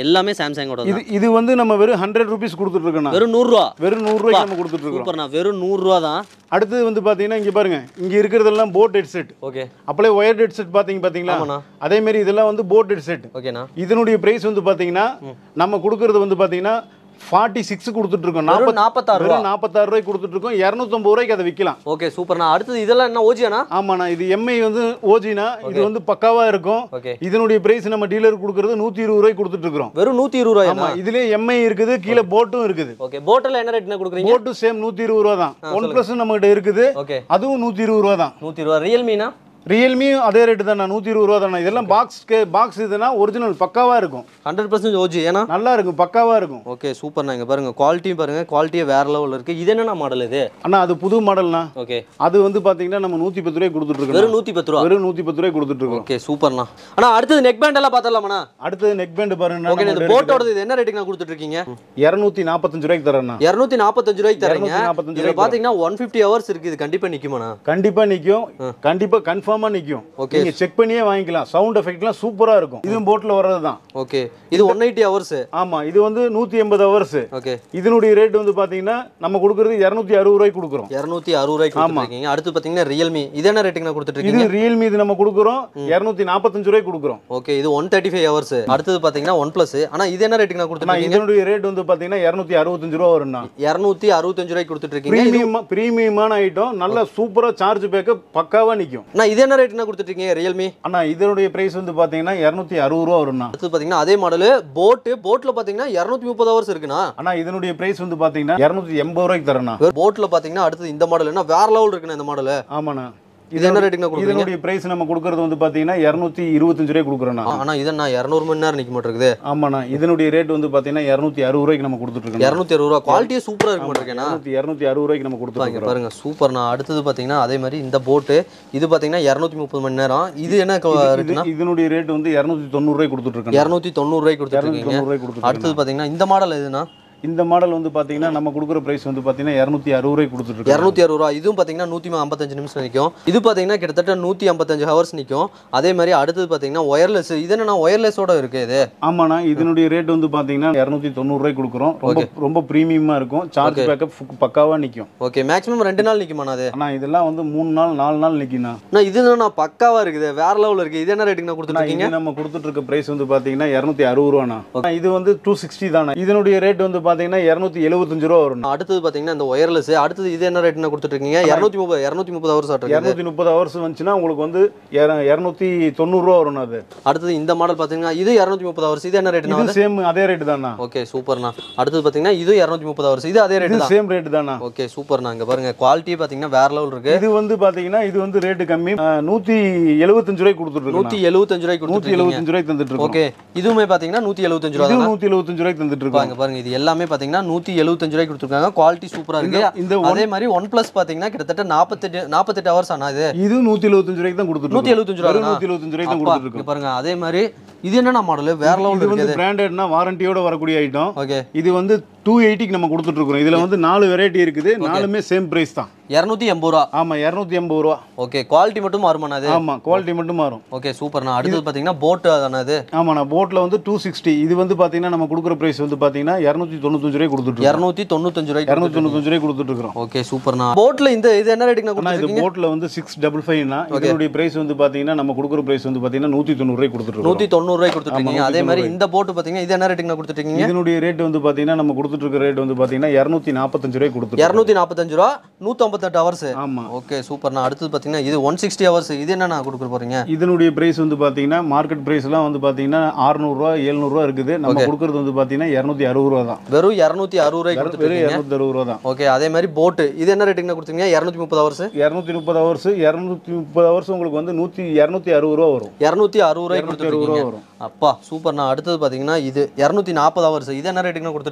சாம்சங்கோட இது இது வந்து நம்ம வெறும் ஹண்ட்ரட் ருபீஸ் கொடுத்துட்ருக்கோண்ணா வெறும் நூறுரூவா வெறும் நூறுரூவாய்க்கு நம்ம கொடுத்துட்ருக்கோம் சூப்பர்ண்ணா வெறும் நூறுரூவா தான் அடுத்தது வந்து பார்த்தீங்கன்னா இங்கே பாருங்க இங்கே இருக்கிறதெல்லாம் போட் ஹெட்செட் ஓகே அப்படியே ஒயர்ட் ஹெட்செட் பார்த்தீங்க பார்த்தீங்களா ஆமாண்ணா. அதே மாதிரி இதெல்லாம் வந்து போட் ஹெட்செட் ஓகேண்ணா இதனுடைய பிரைஸ் வந்து பார்த்தீங்கன்னா நம்ம கொடுக்கறது வந்து பார்த்தீங்கன்னா ஃபார்ட்டி சிக்ஸ் கொடுத்துட்ருக்கோம் வெறும் நாற்பத்தாறு ரூபா வெறும் நாற்பத்தாறு ரூபாய்க்கு கொடுத்துட்ருக்கோம் இரநூத்தம்பது ரூபாய்க்கு அதை விற்கலாம் ஓகே சூப்பர்ண்ணா அடுத்தது இதெல்லாம் என்ன ஓஜியாண்ணா ஆமாண்ணா இது எம்ஐ வந்து ஓஜினா இது வந்து பக்காவா இருக்கும் ஓகே இதனுடைய பிரைஸ் நம்ம டீலர் கொடுக்கறது நூற்றி இருபது ரூபாய்க்கு கொடுத்துட்டு இருக்கிறோம் வெறும் நூற்றி இருபது ரூபாயா ஆமா இதுலயே எம்ஐ இருக்குது கீழே போட்டும் இருக்குது ஓகே போட்டில் என்ன ரேட்னா கொடுக்குறீங்க போட்டு சேம் நூற்றி இருபது ரூபா தான் ஒன் ப்ளஸ் நம்ம கிட்ட இருக்குது ஓகே அதுவும் நூற்றி இருபது ரூபா தான் நூற்றி இருபது ரியல்மினா ரியல்மியும் அதே ரேட்டு தானே நூற்றி இருபது ரூபா தானே இதெல்லாம் பாக்ஸ் பாக்ஸ் இதுனா ஒரிஜினல் பக்காவா இருக்கும் ஹண்ட்ரட் பர்சன்ட் ஓஜி ஏன்னா நல்லா இருக்கும் பக்காவா இருக்கும் ஓகே சூப்பர்ண்ணா இங்கே பாருங்க குவாலிட்டியும் பாருங்க குவாலிட்டியே வேற லெவலில் இருக்கு இது என்னண்ணா மாடல் இது அண்ணா அது புது மாடல்னா ஓகே அது வந்து பாத்தீங்கன்னா நம்ம நூற்றி பத்து ரூபாய் கொடுத்துட்டு இருக்கோம் வெறும் நூற்றி பத்து ரூபா வெறும் நூற்றி பத்து ரூபாய் கொடுத்துட்டு இருக்கோம் ஓகே சூப்பர்ண்ணா அண்ணா அடுத்தது நெக் பேண்ட் எல்லாம் பார்த்துடலாமாண்ணா அடுத்தது நெக் பேண்ட் பாருங்க ஓகே இந்த போட்டோடது இது என்ன ரேட்டுக்கு நான் கொடுத்துட்டு இருக்கீங்க இரநூத்தி நாற்பத்தஞ்சு ரூபாய்க்கு தரேண்ணா இரநூத்தி நாற்பத்தஞ்சு ரூபாய்க்கு தரீங்க 245 இதில் பார்த்தீங்கன்னா ஒன் ஃபிஃப்டி ஹவர்ஸ் இருக்கு இது கண்டிப்பாக நிற்குமாண்ணா கண்டிப்பா நிக்கும் கண்டிப்பா கன்ஃபார்மா நிக்கும் Okay. நீங்க செக் பண்ணியே வாங்கிக்கலாம் சவுண்ட் எஃபெக்ட்லாம் சூப்பரா இருக்கும் இதுவும் போட்ல வர்றது தான் ஓகே இது ஒன் எயிட்டி ஹவர்ஸ் ஆமா இது வந்து நூத்தி எண்பது ஹவர்ஸ் ஓகே இதனுடைய ரேட் வந்து பாத்தீங்கன்னா நம்ம கொடுக்கறது இரநூத்தி அறுபது ரூபாய்க்கு கொடுக்குறோம் இரநூத்தி அறுபது ரூபாய்க்கு கொடுத்துருக்கீங்க அடுத்து பார்த்தீங்கன்னா ரியல்மி இது என்ன ரேட்டுக்கு நான் கொடுத்துட்டு இருக்கீங்க இது ரியல்மி இது நம்ம கொடுக்குறோம் இரநூத்தி நாற்பத்தஞ்சு ரூபாய்க்கு கொடுக்குறோம் ஓகே இது ஒன் தேர்ட்டி ஃபைவ் ஹவர்ஸ் அடுத்தது பார்த்தீங்கன்னா ஒன் ப்ளஸ் ஆனால் இது என்ன ரேட்டுக்கு நான் ஆனா கொடுத்துருக்கீங்க இதனுடைய ரேட் வந்து பாத்தீங்கன்னா இரநூத்தி அறுபத்தஞ்சு ரூபா வரும்ண்ணா இரநூத்தி அறுபத்தஞ்சு ரூபாய்க்கு கொடுத்துட்டு இருக்கீங்க இது- பிரீமியம் பிரீமியமான ஐட்டம் நல்ல சூப்பரா சார்ஜ் பேக்கப் பக்காவா நிக்கும் அண்ணா இது என்ன ரேட்டுக்கு நான் கொடுத்துட்டு இருக்கீங்க ரியல்மி ஆனா இதனுடைய பிரைஸ் வந்து பாத்தீங்கன்னா இரநூத்தி அறுபது ரூபா வரும்ண்ணா அடுத்து பார்த்தீங்கன்னா அதே மாடலு போட்டு போட்டில் பார்த்தீங்கன்னா இரநூத்தி முப்பது ஹவர்ஸ் இருக்குண்ணா ஆனா இதனுடைய பிரைஸ் வந்து பாத்தீங்கன்னா இரநூத்தி எண்பது ரூபாய்க்கு தரேண்ணா போட்டில் பார்த்தீங்கன்னா அடுத்து இந்த மாடல் என்ன வேற லெவல் இருக்குண்ணா இந்த மாடல் ஆமாண்ணா இது என்ன ரேட்டுக்கு நான் கொடுக்குறீங்க இதனுடைய பிரைஸ் நம்ம கொடுக்கறது வந்து பாத்தீங்கன்னா இரநூத்தி இருபத்தஞ்சு ரூபாய் கொடுக்குறோண்ணா ஆனால் இது நான் இரநூறு மணி நேரம் நிற்க மாட்டேங்குது ஆமாண்ணா இதனுடைய ரேட் வந்து பாத்தீங்கன்னா இரநூத்தி அறுபது ரூபாய்க்கு நம்ம கொடுத்துட்டு இருக்கோம் இரநூத்தி அறுபது ரூபா குவாலிட்டியே சூப்பராக இருக்க மாட்டேங்கண்ணா இரநூத்தி இரநூத்தி அறுபது ரூபாய்க்கு நம்ம கொடுத்துட்டு இங்க இருக்கோம் பாருங்க சூப்பர்ண்ணா அடுத்தது பார்த்தீங்கன்னா அதே மாதிரி இந்த போட்டு இது பார்த்தீங்கன்னா இரநூத்தி முப்பது மணி நேரம் இது என்ன க- இருக்குன்னா இது- இதனுடைய ரேட் வந்து இரநூத்தி தொண்ணூறு ரூபாய் கொடுத்துட்டு இருக்கோம் இரநூத்தி தொண்ணூறு ரூபாய்க்கு இரநூத்தி கொடுத்துருக்கீங்க தொண்ணூறு ரூபாய் கொடுத்துட்டு அடுத்தது பார்த்தீங்கன்னா இந்த மாடல் எதுனா இந்த மாடல் வந்து பாத்தீங்கன்னா நம்ம கொடுக்குற பிரைஸ் வந்து பாத்தீங்கன்னா இரநூத்தி அறுபது ரூபாய்க்கு கொடுத்துட்டு இருக்கோம் இரநூத்தி அறுபது ரூபா இதுவும் பார்த்தீங்கன்னா நூற்றி ஐம்பத்தஞ்சு நிமிஷம் நிற்கும் இது பார்த்தீங்கன்னா கிட்டத்தட்ட நூற்றி ஐம்பத்தஞ்சு ஹவர்ஸ் நிற்கும் அதே மாதிரி அடுத்தது பார்த்தீங்கன்னா ஒயர்லெஸ் இது என்னன்னா ஒயர்லெஸோட இருக்கு இது ஆமாண்ணா இதனுடைய ரேட் வந்து பாத்தீங்கன்னா இரநூத்தி தொண்ணூறு ரூபாய்க்கு கொடுக்குறோம் ரொம்ப ரொம்ப பிரீமியமா இருக்கும் சார்ஜ் பேக்கப் பக்காவா நிக்கும் ஓகே மேக்ஸிமம் ரெண்டு நாள் நிற்குமாண்ணா அது ஆனா இதெல்லாம் வந்து மூணு நாள் நாலு நாள் நிக்குண்ணா அண்ணா இது நான் பக்காவா இருக்குது வேற லெவலில் இருக்கு இது என்ன ரேட்டுக்கு நான் ஆனா, கொடுத்துருக்கீங்க இது நம்ம கொடுத்துட்டு இருக்க பிரைஸ் வந்து பாத்தீங்கன்னா இரநூத்தி அறுபது ரூபாண்ணா ஆனா, இது வந்து டூ சிக்ஸ்டி தானே இதனுடைய ரேட் வந்து பாத்தீங்கன்னா இரநூத்தி எழுபத்தஞ்சு ரூபா வரும் அடுத்தது பார்த்தீங்கன்னா இந்த ஒயர்லெஸ் அடுத்தது இது என்ன ரேட் நான் கொடுத்துருக்கீங்க இரநூத்தி முப்பது இரநூத்தி முப்பது ஹவர்ஸ் ஆட்டு இரநூத்தி முப்பது ஹவர்ஸ் வந்துச்சுன்னா உங்களுக்கு வந்து இர- இரநூத்தி தொண்ணூறு ரூபா வரும் அது அடுத்தது இந்த மாடல் பார்த்தீங்கன்னா இது இரநூத்தி முப்பது ஹவர்ஸ் இது என்ன ரேட்னா இது சேம் அதே ரேட் தானா ஓகே சூப்பர்ண்ணா அடுத்தது பார்த்தீங்கன்னா இது இரநூத்தி முப்பது ஹவர்ஸ் இது அதே ரேட் இது தான் சேம் ரேட் தானா ஓகே சூப்பர்ண்ணா இங்க பாருங்க குவாலிட்டி பார்த்தீங்கன்னா வேற லெவல் இருக்கு இது வந்து பாத்தீங்கன்னா இது வந்து ரேட்டு கம்மி அஹ், நூத்தி எழுபத்தஞ்சு ரூபாய்க்கு கொடுத்துட்டு நூற்றி இருக்கோம் எழுபத்தஞ்சு ரூபாய்க்கு நூத்தி கொடுத்துருக்கீங்க எழுபத்தஞ்சு ரூபாய்க்கு தந்துட்டு இருக்கோம் ஓகே இதுவுமே பார்த்தீங்கன்னா நூற்றி எழுபத்தஞ்சு ரூபா இது தான் நூத்தி எழுபத்தஞ்சு ரூபாய்க்கு தந்துட்டு இருக்கோம் பாருங்க பாருங்க இது எல்லாமே பார்த்தீங்கன்னா நூற்றி எழுபத்தஞ்சு ரூபாய்க்கு கொடுத்துருக்காங்க குவாலிட்டி சூப்பராக இருக்கு இந்த அதே மாதிரி ஒன் ப்ளஸ் பார்த்தீங்கன்னா கிட்டத்தட்ட நாற்பத்தெட்டு நாற்பத்தெட்டு ஹவர்ஸ் ஆனா இது இது நூத்தி எழுபத்தஞ்சு ரூபாய்க்கு தான் கொடுத்துட்டு நூற்றி எழுபத்தஞ்சு ரூபா வெறும் தானா? நூத்தி எழுபத்தஞ்சு ரூபாய்க்கு தான் அப்பா, கொடுத்துட்டு இங்க இருக்கோம் பாருங்க அதே மாதிரி இது என்னன்னா மாடல் வேற லெவல் இது வந்து இருக்குது பிராண்டட்னா வாரண்டியோட வரக்கூடிய ஐட்டம் ஓகே இது வந்து டூ எயிட்டிக்கு நம்ம கொடுத்துட்டு இருக்கோம் இதுல வந்து நாலு வெரைட்டி இருக்குது நாலுமே சேம் பிரைஸ் தான் இரநூத்தி எண்பது ரூபா ஆமா இரநூத்தி எண்பது ரூபா ஓகே குவாலிட்டி மட்டும் மாறுமாண்ணா அது ஆமா குவாலிட்டி மட்டும் மாறும் ஓகே சூப்பர்ண்ணா அடுத்தது பார்த்தீங்கன்னா போட்டு தானே அது ஆமாண்ணா போட்ல வந்து டூ சிக்ஸ்டி இது வந்து பாத்தீங்கன்னா நம்ம கொடுக்குற பிரைஸ் வந்து பாத்தீங்கன்னா இரநூத்தி தொண்ணூத்தஞ்சு ரூபாய் கொடுத்துட்டு இருக்கோம் இரநூத்தி தொண்ணூத்தஞ்சு ரூபாய்க்கு இரநூத்தி தொண்ணூத்தஞ்சு ரூபாய் கொடுத்துட்டு இருக்கோம் ஓகே சூப்பர்ண்ணா போட்ல இந்த இது என்ன ரேட்டுக்கு நான் ஆனா இது கொடுத்துருக்கீங்க போட்ல வந்து சிக்ஸ் டபுள் ஃபைவ்னா இதனுடைய பிரைஸ் வந்து பாத்தீங்கன்னா நம்ம கொடுக்குற பிரைஸ் வந்து பாத்தீங்கன்னா நூத்தி தொண்ணூறு ரூபாய் கொடுத்துட்டு இருக்கோம் நூற்றி தொண்ணூறுரூவாய்க்கு கொடுத்துருக்கீங்க ஆமா, அதே மாதிரி இந்த போட்டு பார்த்தீங்கன்னா இது என்ன ரேட்டுக்கு நான் கொடுத்துருக்கீங்க இதனுடைய ரேட் வந்து பாத்தீங்கன்னா நம்ம கொடுத்துட்டு இருக்க ரேட் வந்து பாத்தீங்கன்னா இரநூத்தி நாற்பத்தஞ்சு ரூபாய் கொடுத்துட்டு இரநூத்தி நாற்பத்தஞ்சு ரூபா நூற்றம்பத்தெட்டு ஹவர்ஸ் ஆமா ஓகே சூப்பர்ண்ணா அடுத்தது பார்த்தீங்கன்னா இது ஒன் சிக்ஸ்டி ஹவர்ஸ் இது என்ன நான் கொடுக்க போறீங்க இதனுடைய பிரைஸ் வந்து பாத்தீங்கன்னா மார்க்கெட் பிரைஸ்லாம் வந்து பாத்தீங்கன்னா 600 ரூபா 700 ரூபா இருக்குது நம்ம கொடுக்கறது வந்து பாத்தீங்கன்னா இரநூத்தி அறுபது ரூபா தான் வெறும் இரநூத்தி அறுபது ரூபாய்க்கு வெறும் கொடுத்துருக்கீங்க இரநூத்தி அறுபது ரூபா தான் ஓகே அதே மாதிரி போட்டு இது என்ன ரேட்டுக்கு நான் கொடுத்தீங்க இரநூத்தி முப்பது ஹவர்ஸ் இரநூத்தி முப்பது ஹவர்ஸ் இரநூத்தி முப்பது ஹவர்ஸ் உங்களுக்கு வந்து நூத்தி இரநூத்தி அறுபது ரூபா வரும் இரநூத்தி அறுபது ரூபாய்க்கு இரநூத்தி அறுபது ரூபா கொடுத்துருக்கீங்க வரும் அப்பா சூப்பர்ண்ணா அடுத்தது பார்த்தீங்கன்னா இது இரநூத்தி நாற்பது ஹவர்ஸ் இது என்ன ரேட்டுக்கு நான் ஆனா கொடுத்துருக்கீங்க இது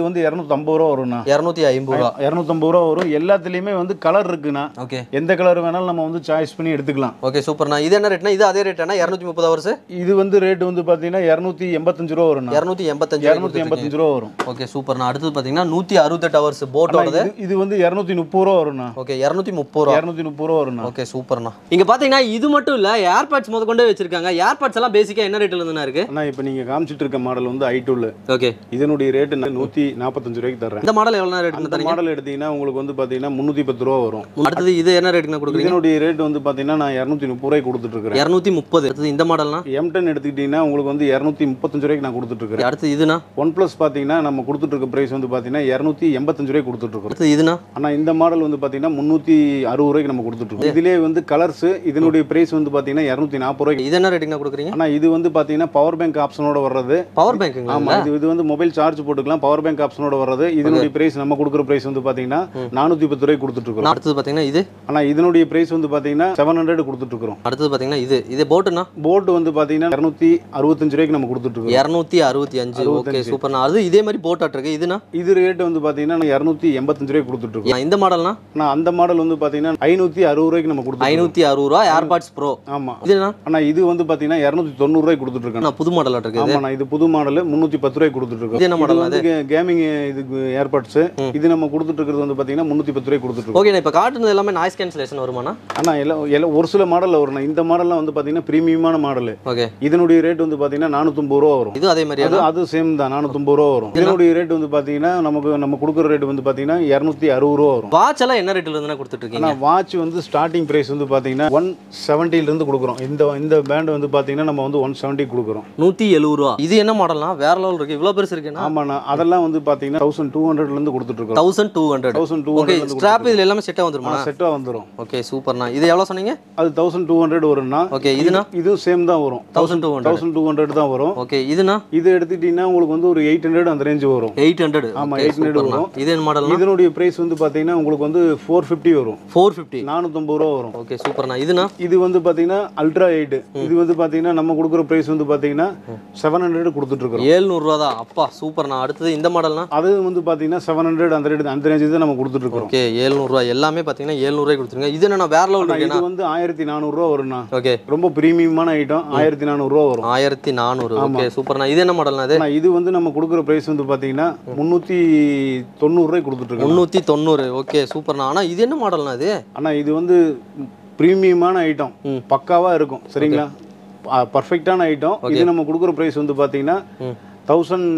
வந்து இரநூத்தம்பது ரூபா வரும்ண்ணா இரநூத்தி ஐம்பது ரூபா இரநூத்தம்பது ரூபா வரும் எல்லாத்துலேயுமே வந்து கலர் இருக்குண்ணா ஓகே எந்த கலர் வேணாலும் நம்ம வந்து சாய்ஸ் பண்ணி எடுத்துக்கலாம் ஓகே சூப்பர்ண்ணா இது என்ன ரேட்னா இது அதே ரேட்டானா இரநூத்தி முப்பது ஹவர்ஸ் இது வந்து ரேட் வந்து பார்த்தீங்கன்னா இரநூத்தி எண்பத்தஞ்சு ரூபா வரும்ண்ணா இரநூத்தி எண்பத்தஞ்சு இரநூத்தி எண்பத்தஞ்சு ரூபா வரும் ஓகே சூப்பர்ண்ணா அடுத்தது பார்த்தீங்கன்னா நூற்றி அறுபத்தெட்டு ஹவர்ஸ் போட்டோடது இது இது வந்து இரநூத்தி முப்பது ரூபா வரும்ண்ணா ஓகே இரநூத்தி முப்பது ரூபா இரநூத்தி முப்பது ரூபா வரும்ண்ணா ஓகே சூப்பர்ண்ணா இங்க பாத்தீங்கன்னா இது மட்டும் இல்ல ஏர்பாட்ஸ் முத கொண்டே வச்சிருக்காங்க ஏர்பாட்ஸ் எல்லாம் பேசிக்கா என்ன ரேட்ல இருந்துண்ணா இருக்கு அண்ணா இப்போ நீங்கள் காமிச்சிட்டு இருக்க மாடல் வந்து ஐ டூல ஓகே இதனுடைய ரேட்டு நான் நூற்றி நாற்பத்தஞ்சு ரூபாய்க்கு தர்றேன் இந்த மாடல் எவ்வளவு ரேட் அந்த தரீங்க மாடல் எடுத்தீங்கன்னா உங்களுக்கு வந்து பார்த்தீங்கன்னா முந்நூற்றி பத்து ரூபா வரும் அடுத்தது இது என்ன ரேட்டுக்கு கொடுக்குறீங்க இதனுடைய ரேட் வந்து பார்த்தீங்கன்னா நான் இரநூத்தி முப்பது ரூபாய்க்கு கொடுத்துட்டு இருக்கிறேன் இரநூத்தி முப்பது அடுத்தது இந்த மாடல்னா எம் டென் எடுத்துக்கிட்டீங்கன்னா உங்களுக்கு வந்து இரநூத்தி முப்பத்தஞ்சு ரூபாய்க்கு நான் கொடுத்துட்டு இருக்கிறேன் அடுத்து இதுனா ஒன் ப்ளஸ் பார்த்தீங்கன்னா நம்ம கொடுத்துட்டு இருக்க ப்ரைஸ் வந்து பார்த்தீங்கன்னா இரநூத்தி எண்பத்தஞ்சு ரூபாய்க்கு கொடுத்துட்டு இருக்கிறோம் அடுத்தது இதுனா ஆனால் இந்த மாடல் வந்து பார்த்தீங்கன்னா முந்நூற்றி அறுபது ரூபாய்க்கு நம்ம கொடுத்துட்டு இருக்கோம் இதிலே வந்து கலர்ஸ் இதனுடைய பிரைஸ் வந்து பார்த்தீங்கன்னா இரநூத்தி நாற்பது ரூபாய்க்கு இது என்ன ரேட்டுக்கு கொடுக்குறீங்க ஆனால் இது வந்து பார்த்தீங்கன்னா பவர் பேங்க் ஆப்ஷனோட வர்றது பவர் பேங்க்குங்களா ஆமா இது இது வந்து மொபைல் சார்ஜ் போட்டுக்கலாம் பவர் பேங்க் ஆப்ஷனோட வர்றது இதனுடைய பிரைஸ் நம்ம கொடுக்குற பிரைஸ் வந்து பார்த்தீங்கன்னா நானூற்றி பத்து ரூபாய்க்கு கொடுத்துட்டு இருக்கோம் அடுத்தது பாத்தீங்கன்னா இது ஆனால் இதனுடைய பிரைஸ் வந்து பார்த்தீங்கன்னா செவன் ஹண்ட்ரட் கொடுத்துட்டு இருக்கிறோம் அடுத்தது பாத்தீங்கன்னா இது இது போட்டுனா போட் வந்து பார்த்தீங்கன்னா இரநூத்தி அறுபத்தஞ்சு ரூபாய்க்கு நம்ம கொடுத்துட்டு இருக்கோம் இரநூத்தி அறுபத்தி அஞ்சு ஓகே சூப்பர்ண்ணா அது இதே மாதிரி போட் இருக்கு இதுனா இது ரேட் வந்து பார்த்தீங்கன்னா இரநூத்தி எண்பத்தஞ்சு ரூபாய்க்கு கொடுத்துட்டு இருக்கோம் இந்த மாடல்னா ஆனால் அந்த மாடல் வந்து பார்த்தீங்கன்னா ஐநூற்றி அறுபது ரூபாய்க்கு நம்ம கொடுத்துருக்கோம் ஐநூத்தி அறுபது ரூபா ஏர்பாட்ஸ் ப்ரோ ஆமாம் இதுனா ஆனால் இது வந்து பார்த்தீங்கன்னா இரநூத்தி தொண்ணூறு ரூபாய்க்கு கொடுத்துட்டு இருக்கேன் நான் புது மாடல் இருக்குது ஆமாண்ணா இது புது மாடல் முந்நூற்றி பத்து ரூபாய்க்கு கொடுத்துட்டு இருக்கோம் இது என்ன மாடல் வந்து கேமிங் இதுக்கு ஏர்பாட்ஸ் இது நம்ம கொடுத்துட்டு இருக்கிறது வந்து பார்த்தீங்கன்னா முந்நூற்றி பத்து ரூபாய்க்கு கொடுத்துட்டு இருக்கோம் ஓகே நான் இப்போ காட்டுனது எல்லாமே நாய்ஸ் கேன்சலேஷன் வருமாண்ணா ஆனால் எல்லாம் எல்லாம் ஒரு சில மாடலில் வரும் இந்த மாடல்லாம் வந்து பார்த்தீங்கன்னா ப்ரீமியமான மாடல் ஓகே இதனுடைய ரேட் வந்து பார்த்தீங்கன்னா நானூற்றம்பது ரூபா வரும் இது அதே மாதிரியா அது அது சேம் தான் நானூற்றம்பது ரூபா வரும் இதனுடைய ரேட் வந்து பார்த்தீங்கன்னா நமக்கு நம்ம கொடுக்குற ரேட் வந்து பார்த்தீங்கன்னா இரநூத்தி அறுபது ரூபா வரும் வாட்ச் எல்லாம் என்ன ரேட்ல இருந்து கொடுத்துட்டு இருக்கீங்க ஆனால் வாட்ச் வந்து ஸ்டார்டிங் ப்ரைஸ் வந்து பார்த்தீங்கன்னா ஒன் செவன்ட்டிலேருந்து கொடுக்குறோம் இந்த இந்த பேண்ட் வந்து பார்த்தீங்கன்னா நம்ம வந்து ஒன் செவன்ட்டி கொடுக்குறோம் நூத்தி எழுபது ரூபா இது என்ன மாடல்னா வேற லெவல் இருக்கு இவ்வளவு பெருசு இருக்குன்னா ஆமாண்ணா அதெல்லாம் வந்து பார்த்தீங்கன்னா தௌசண்ட் டூ ஹண்ட்ரட்லேருந்து கொடுத்துட்ருக்கோம் thousand two hundred thousand two okay hundred strap இதுல எல்லாமே செட்டா வந்துருமா செட்டாக வந்துடும் ஓகே சூப்பர்ண்ணா இது எவ்வளவு சொன்னீங்க அது தௌசண்ட் டூ ஹண்ட்ரட் வரும்னா ஓகே இதுனா இதுவும் சேம் தான் வரும் thousand two hundred thousand two hundred தான் வரும் ஓகே இதுனா இது எடுத்துக்கிட்டீங்கன்னா உங்களுக்கு வந்து ஒரு எயிட் ஹண்ட்ரட் அந்த ரேஞ்ச் வரும் எயிட் ஹண்ட்ரட் ஆமா, 800 வரும். இது என்ன மாடல்னா இதனுடைய பிரைஸ் வந்து பார்த்தீங்கன்னா உங்களுக்கு வந்து ஃபோர் ஃபிஃப்டி வரும் ஃபோர் ஃபிஃப்டி நானூற்றம்பது ரூபா வரும் ஓகே சூப்பர்ண்ணா இதுனா இது வந்து பார்த்தீங்கன்னா அல்ட்ரா எயிட் இது வந்து பார்த்தீங்கன்னா நம்ம கொடுக்குற பிரைஸ் வந்து பார்த்தீங்கன்னா செவன் ஹண்ட்ரட் கொடுத்துட்ருக்கோம் ஏழ்நூறுவா தான் அப்பா சூப்பர்ண்ணா அடுத்தது இந்த மாடல்னா அது வந்து பார்த்தீங்கன்னா செவன் ஹண்ட்ரட் அந்த ரேட் அந்த ரேஞ்சு தான் நம்ம கொடுத்துட்ருக்கோம் ஓகே ஏழ்நூறுவா எல்லாமே பார்த்தீங்கன்னா ஏழ்நூறுவாய் கொடுத்துருங்க இது என்னண்ணா வேற லெவல் இருக்குண்ணா இது வந்து ஆயிரத்தி நானூறுரூவா வரும்ண்ணா ஓகே ரொம்ப ப்ரீமியமான ஐட்டம் ஆயிரத்தி நானூறுரூவா வரும் ஆயிரத்தி நானூறு ஓகே சூப்பர்ண்ணா இது என்ன மாடல்னா இது ஆனா இது வந்து நம்ம கொடுக்குற பிரைஸ் வந்து பார்த்தீங்கன்னா முந்நூற்றி தொண்ணூறுரூவாய் கொடுத்துட்ருக்கோம் முந்நூற்றி தொண்ணூறு ஓகே சூப்பர்ண்ணா ஆனால் இது என்ன மாடல்ண்ணா இது ஆனால் இது வந்து ப்ரீமியமான ஐட்டம் ம். பக்காவாக இருக்கும் சரிங்களா பர்ஃபெக்டான ஐட்டம் இது நம்ம கொடுக்குற ப்ரைஸ் வந்து பார்த்தீங்கன்னா ம். தௌசண்ட்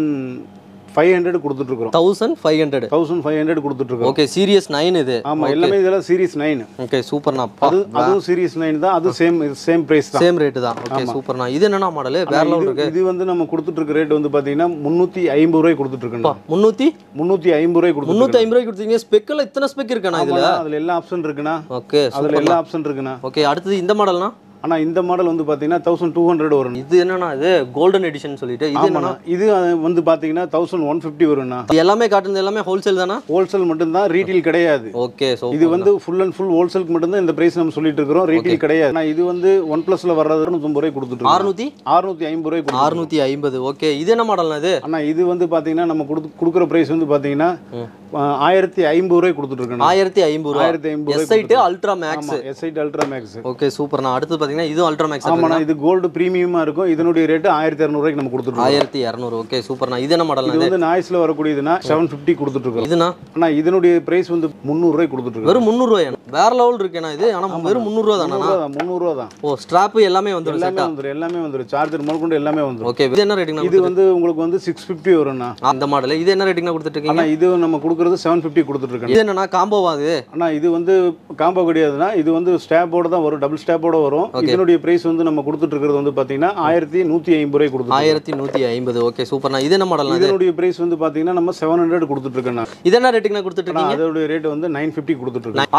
ஃபைவ் ஹண்ட்ரட் கொடுத்துட்ருக்குறோம் thousand five hundred thousand five hundred கொடுத்துட்ருக்கோம் ஓகே சீரியஸ் நைன் இது ஆமாம் எல்லாமே இதெல்லாம் சீரிஸ் நைன் ஓகே சூப்பர்ண்ணா அது அதுவும் சீரிஸ் நைன் தான் அது சேம் சேம் ப்ரைஸ் தான் சேம் ரேட்டு தான் ஓகே சூப்பர்ண்ணா இது என்னண்ணா மாடல் வேற லெவல் இருக்கு இது வந்து நம்ம கொடுத்துட்டு இருக்க ரேட் வந்து பார்த்தீங்கன்னா முந்நூற்றி ஐம்பது ரூபாய் கொடுத்துட்ருக்கோம் முந்நூற்றி முந்நூற்றி ஐம்பது ரூபாய் கொடுத்துட்டு முந்நூற்றி ஐம்பது ரூபாய் கொடுத்தீங்க ஸ்பெக்கில் இத்தனை ஸ்பெக் இருக்குண்ணா இதில் அதில் எல்லா ஆப்ஷன் இருக்குண்ணா ஓகே அதில் எல்லா ஆப்ஷன் இருக்குண்ணா ஓகே அடுத்தது இந்த மாடல்னா ஆனால் இந்த மாடல் வந்து பார்த்தீங்கன்னா தௌசண்ட் டூ ஹண்ட்ரட் வரும் இது என்னண்ணா இது கோல்டன் எடிஷன் சொல்லிட்டு இது என்னண்ணா ஆமாண்ணா இது அஹ், வந்து பார்த்தீங்கன்னா தௌசண்ட் ஒன் ஃபிஃப்டி வரும்ண்ணா இது எல்லாமே காட்டுறது எல்லாமே ஹோல்சேல் தானா ஹோல்சேல் மட்டும்தான் ரீட்டெயில் கிடையாது ஓகே ஸோ இது வந்து ஃபுல் அண்ட் ஃபுல் ஹோல்சேலுக்கு மட்டும்தான் இந்த பிரைஸ் நம்ம சொல்லிட்டு இருக்கிறோம் ரீட்டெயில் கிடையாது ஆனால் இது வந்து ஒன் ப்ளஸ்ல வர்றது அறுநூத்தம்பது ரூபாய் கொடுத்துட்டு இருக்கோம் அறுநூற்றி அறுநூத்தி ஐம்பது ரூபாய் கொடுத்துட்டு அறுநூற்றி ஐம்பது ஓகே இது என்ன மாடல்னா இது ஆனால் இது வந்து பார்த்தீங்கன்னா நம்ம கொடுத்து கொடுக்குற பிரைஸ் வந்து பார்த்தீங்கன்னா ம். அஹ், ஆயிரத்தி ஐம்பது ரூபாய் கொடுத்துட்டு இருக்கேன் ஆயிரத்தி ஐம்பது ரூபா ஆயிரத்தி ஐம்பது ரூபாய் எஸ்ஐட்டு அல்ட்ரா மேக்ஸ் ஆமாம் எஸ்ஐட் அல்ட்ரா மேக்ஸ் ஓகே சூப்பர்ண்ணா அடுத்து பார்த்தீங்கன்னா இதுவும் அல்ட்ரா மேக்ஸ் ஆமாண்ணா இது கோல்டு ப்ரீமியமாக இருக்கும் இதனுடைய ரேட்டு ஆயிரத்தி இரநூறுவாய்க்கு நம்ம கொடுத்துட்டு ஆயிரத்தி இரநூறு ஓகே சூப்பர்ண்ணா இது என்ன மாடல் இது வந்து நாய்ஸில் வரக்கூடியதுன்னா செவன் ஃபிஃப்டி கொடுத்துட்டு இருக்கோம் இதுனா ஆனால் இதனுடைய பிரைஸ் வந்து முந்நூறுரூவாய்க்கு கொடுத்துட்டு இருக்கோம் வெறும் முந்நூறுவாயா வேற லெவல் இருக்கேண்ணா இது ஆனால் வெறும் முந்நூறுவா தானா முந்நூறுவா தான் முந்நூறுரூவா தான் ஓ ஸ்ட்ராப் எல்லாமே வந்துடும் எல்லாமே செட்டா வந்துடும் எல்லாமே வந்துடும் சார்ஜர் முதற்கொண்டு எல்லாமே வந்துடும் ஓகே இது என்ன ரேட்டிங்னா இது வந்து உங்களுக்கு வந்து சிக்ஸ் ஃபிஃப்டி வரும்ண்ணா அந்த மாடல் இது என்ன ரேட்டிங்னா கொடுத்துட்டு இருக்கீங்க ஆனால் இது நம்ம கொடுக்குறது செவன் ஃபிஃப்டி கொடுத்துட்ருக்கேன் இது என்னன்னா காம்போவா அது ஆனால் இது வந்து காம்போ கிடையாதுன்னா இது வந்து ஸ்டாப்போட தான் வரும் டபுள் ஸ்டாப்போட வரும் இதனுடைய பிரைஸ் வந்து நம்ம கொடுத்துட்டு இருக்கிறது வந்து பார்த்தீங்கன்னா ஆயிரத்தி நூற்றி ஐம்பது ரூபாய் கொடுத்துருக்கோம் ஆயிரத்தி நூற்றி ஐம்பது ஓகே சூப்பர்ண்ணா இது என்ன மாடல்னா இது இதனுடைய பிரைஸ் வந்து பார்த்தீங்கன்னா நம்ம செவன் ஹண்ட்ரட் கொடுத்துட்ருக்கேன் இது என்ன ரேட்டிங்னா கொடுத்துட்டு ஆனால் இருக்கீங்க அதோடைய ரேட் வந்து நைன் ஃபிஃப்டி கொடுத்துட்ருக்கேன் அது மட்டும்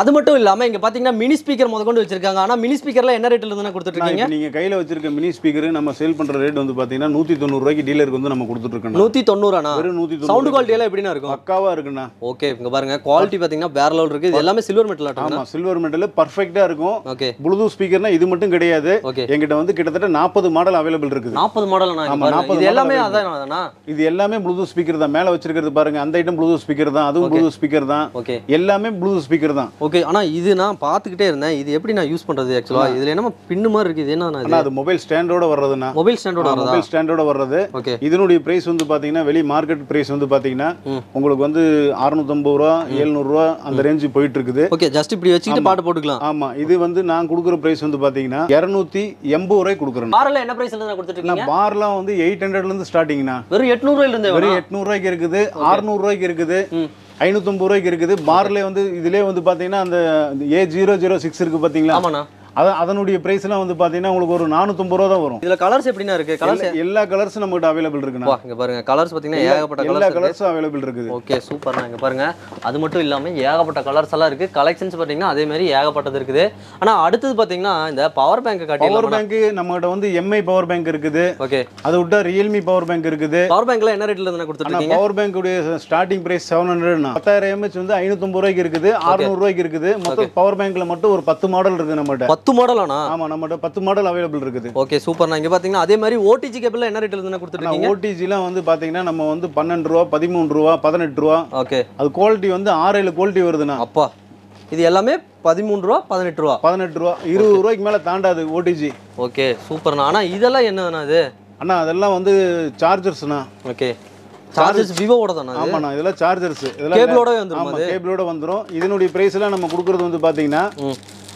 இல்லாம இங்க பாத்தீங்கன்னா மினி ஸ்பீக்கர் முத கொண்டு வச்சிருக்காங்க ஆனா மினி ஸ்பீக்கர்ல என்ன ரேட்ல இருந்து கொடுத்துட்டு நான் இருக்கீங்க இப்போ நீங்க கையில வச்சிருக்க மினி ஸ்பீக்கர் நம்ம சேல் பண்ற ரேட் வந்து பாத்தீங்கன்னா நூத்தி தொண்ணூறு ரூபாய்க்கு டீலருக்கு வந்து நம்ம கொடுத்துட்டு இருக்கோம் நூத்தி தொண்ணூறாண்ணா வெறும் நூத்தி சவுண்ட் தொண்ணூறு குவாலிட்டி எல்லாம் எப்படிண்ணா இருக்கும் பக்காவா இருக்குண்ணா ஓகே இங்க பாருங்க குவாலிட்டி பாத்தீங்கன்னா வேற லெவல் இருக்கு இது எல்லாமே சில்வர் மெட்டல் ஆட்டம் ஆமா சில்வர் மெட்டல் பர்ஃபெக்ட்டா இருக்கும் ஓகே ப்ளூடூத் ஸ்பீக்கர்னா இது மட்டும் கிடையாது ஓகே என்கிட்ட வந்து கிட்டத்தட்ட நாற்பது மாடல் அவைலபிள் இருக்குது நாற்பது மாடல் ஆமா, 40 இது எல்லாமே model அதான் அதானா இது எல்லாமே ப்ளூடூத் ஸ்பீக்கர் தான் மேல வச்சிருக்கிறது பாருங்க அந்த ஐட்டம் ப்ளூடூத் ஸ்பீக்கர் தான் அதுவும் ப்ளூடூத் ஸ்பீக்கர் தான் ஓகே எல்லாமே ப்ளூடூத் ஸ்பீக்கர் தான் ஓகே ஆனா இது நான் பார்த்துக்கிட்டே இருந்தேன் இது எப்படி நான் யூஸ் பண்றது ஆக்சுவலா இதுல என்ன பின்னு மாதிரி இருக்கு இது என்ன ஆனா இது அது மொபைல் ஸ்டாண்டோட வர்றதுண்ணா மொபைல் ஸ்டாண்டோட வரதா மொபைல் ஸ்டாண்டோட வர்றது ஓகே இதனுடைய பிரைஸ் வந்து பாத்தீங்கன்னா வெளி மார்க்கெட் பிரைஸ் வந்து பாத்தீங்கன்னா ம். உங்களுக்கு வந்து அறுநூத்தம்பது ரூபா எழுநூறுவா அந்த ரேஞ்சு போயிட்டு இருக்குது ஓகே ஜஸ்ட் இப்படி வச்சுக்கிட்டு பாட்டு போட்டுக்கலாம் ஆமா இது வந்து நான் கொடுக்குற பிரைஸ் வந்து பாத்தீங்கன்னா இரநூத்தி எண்பது ரூபாய் கொடுக்குறேன் காரில் என்ன பிரைஸ்ல இருந்து கொடுத்துட்டு இருக்கீங்க நான் பார்லாம் வந்து எயிட் ஹண்ட்ரட்ல இருந்து ஸ்டார்டிங்னா வெறும் எட்நூறு ரூபாயில இருந்தே வெறும் வரும் எட்நூறு ரூபாய்க்கு இருக்குது அறுநூறு ரூபாய்க்கு இருக்குது ம். ஐநூத்தம்பது ரூபாய்க்கு இருக்குது பார்ல வந்து இதுலயே வந்து பாத்தீங்கன்னா அந்த ஏ ஜீரோ ஜீரோ சிக்ஸ் இருக்கு பாத்தீங்களா ஆமாண்ணா அத அதனுடைய பிரைஸ்லாம் வந்து பாத்தீங்கன்னா உங்களுக்கு ஒரு நானூத்தம்பது ரூபா தான் வரும் இதுல கலர்ஸ் எப்படிண்ணா இருக்கு கலர்ஸ் எல்லா- எல்லா கலர்ஸும் நம்மகிட்ட அவைலபிள் இருக்குண்ணா வா இங்க பாருங்க கலர்ஸ் பாத்தீங்கன்னா ஏகப்பட்ட எல்லா கலர்ஸ் கலர்ஸும் அவைலபிள் இருக்குது ஓகே சூப்பர்ண்ணா இங்க பாருங்க அது மட்டும் இல்லாம ஏகப்பட்ட கலர்ஸ் எல்லாம் இருக்கு கலெக்ஷன்ஸ் பாத்தீங்கன்னா அதே மாதிரி ஏகப்பட்டது இருக்குது ஆனா அடுத்தது பாத்தீங்கன்னா இந்த பவர் பேங்க் பவர் காட்டிடலாம் பேங்க் நம்மகிட்ட வந்து எம்ஐ பவர் பேங்க் இருக்குது ஓகே அதை விட்டா ரியல்மி பவர் பேங்க் இருக்குது பவர் பேங்க்ல என்ன ரேட்ல இருந்து கொடுத்துட்டு ஆனா இருக்கீங்க பவர் பேங்க் உடைய ஸ்டார்டிங் பிரைஸ் செவன் ஹண்ட்ரட்னா பத்தாயிரம் எம்ஹெச் வந்து ஐநூத்தம்பது ரூபாய்க்கு இருக்குது அறுநூறு ரூபாய்க்கு இருக்குது மொத்தம் பவர் பேங்க்ல மட்டும் ஒரு பத்து மாடல் இருக்கு நம்மகிட்ட பத்து மாடல் ஆனா ஆமா நம்மகிட்ட பத்து மாடல் அவைலபிள் இருக்குது ஓகே சூப்பர்ண்ணா இங்க பாத்தீங்கன்னா அதே மாதிரி ஓடிஜி கேபிள்ல என்ன ரேட்ல இருந்து கொடுத்துட்டு ஆனா இருக்கீங்க ஓடிஜிலாம் வந்து பாத்தீங்கன்னா நம்ம வந்து பன்னெண்டு ரூபா பதிமூணு ரூபா பதினெட்டு ரூபா ஓகே அது குவாலிட்டி வந்து ஆறு ஏழு குவாலிட்டி வருதுண்ணா அப்பா இது எல்லாமே பதிமூணு ரூபா பதினெட்டு ரூபா பதினெட்டு ரூபா இருபது ரூபாய்க்கு மேல தாண்டாது ஓடிஜி ஓகே சூப்பர்ண்ணா ஆனா இதெல்லாம் என்னண்ணா இது அண்ணா அதெல்லாம் வந்து சார்ஜர்ஸ்ண்ணா ஓகே சார்ஜஸ் விவோவோட தானே இது? ஆமாண்ணா இதெல்லாம் சார்ஜர்ஸ் இதெல்லாம் கேபிளோட வந்துரும் ஆமா அது கேபிளோட வந்துரும் இதனுடைய பிரைஸ் எல்லாம் நம்ம கொடுக்கறது வந்து பாத்தீங்கன்னா ம்.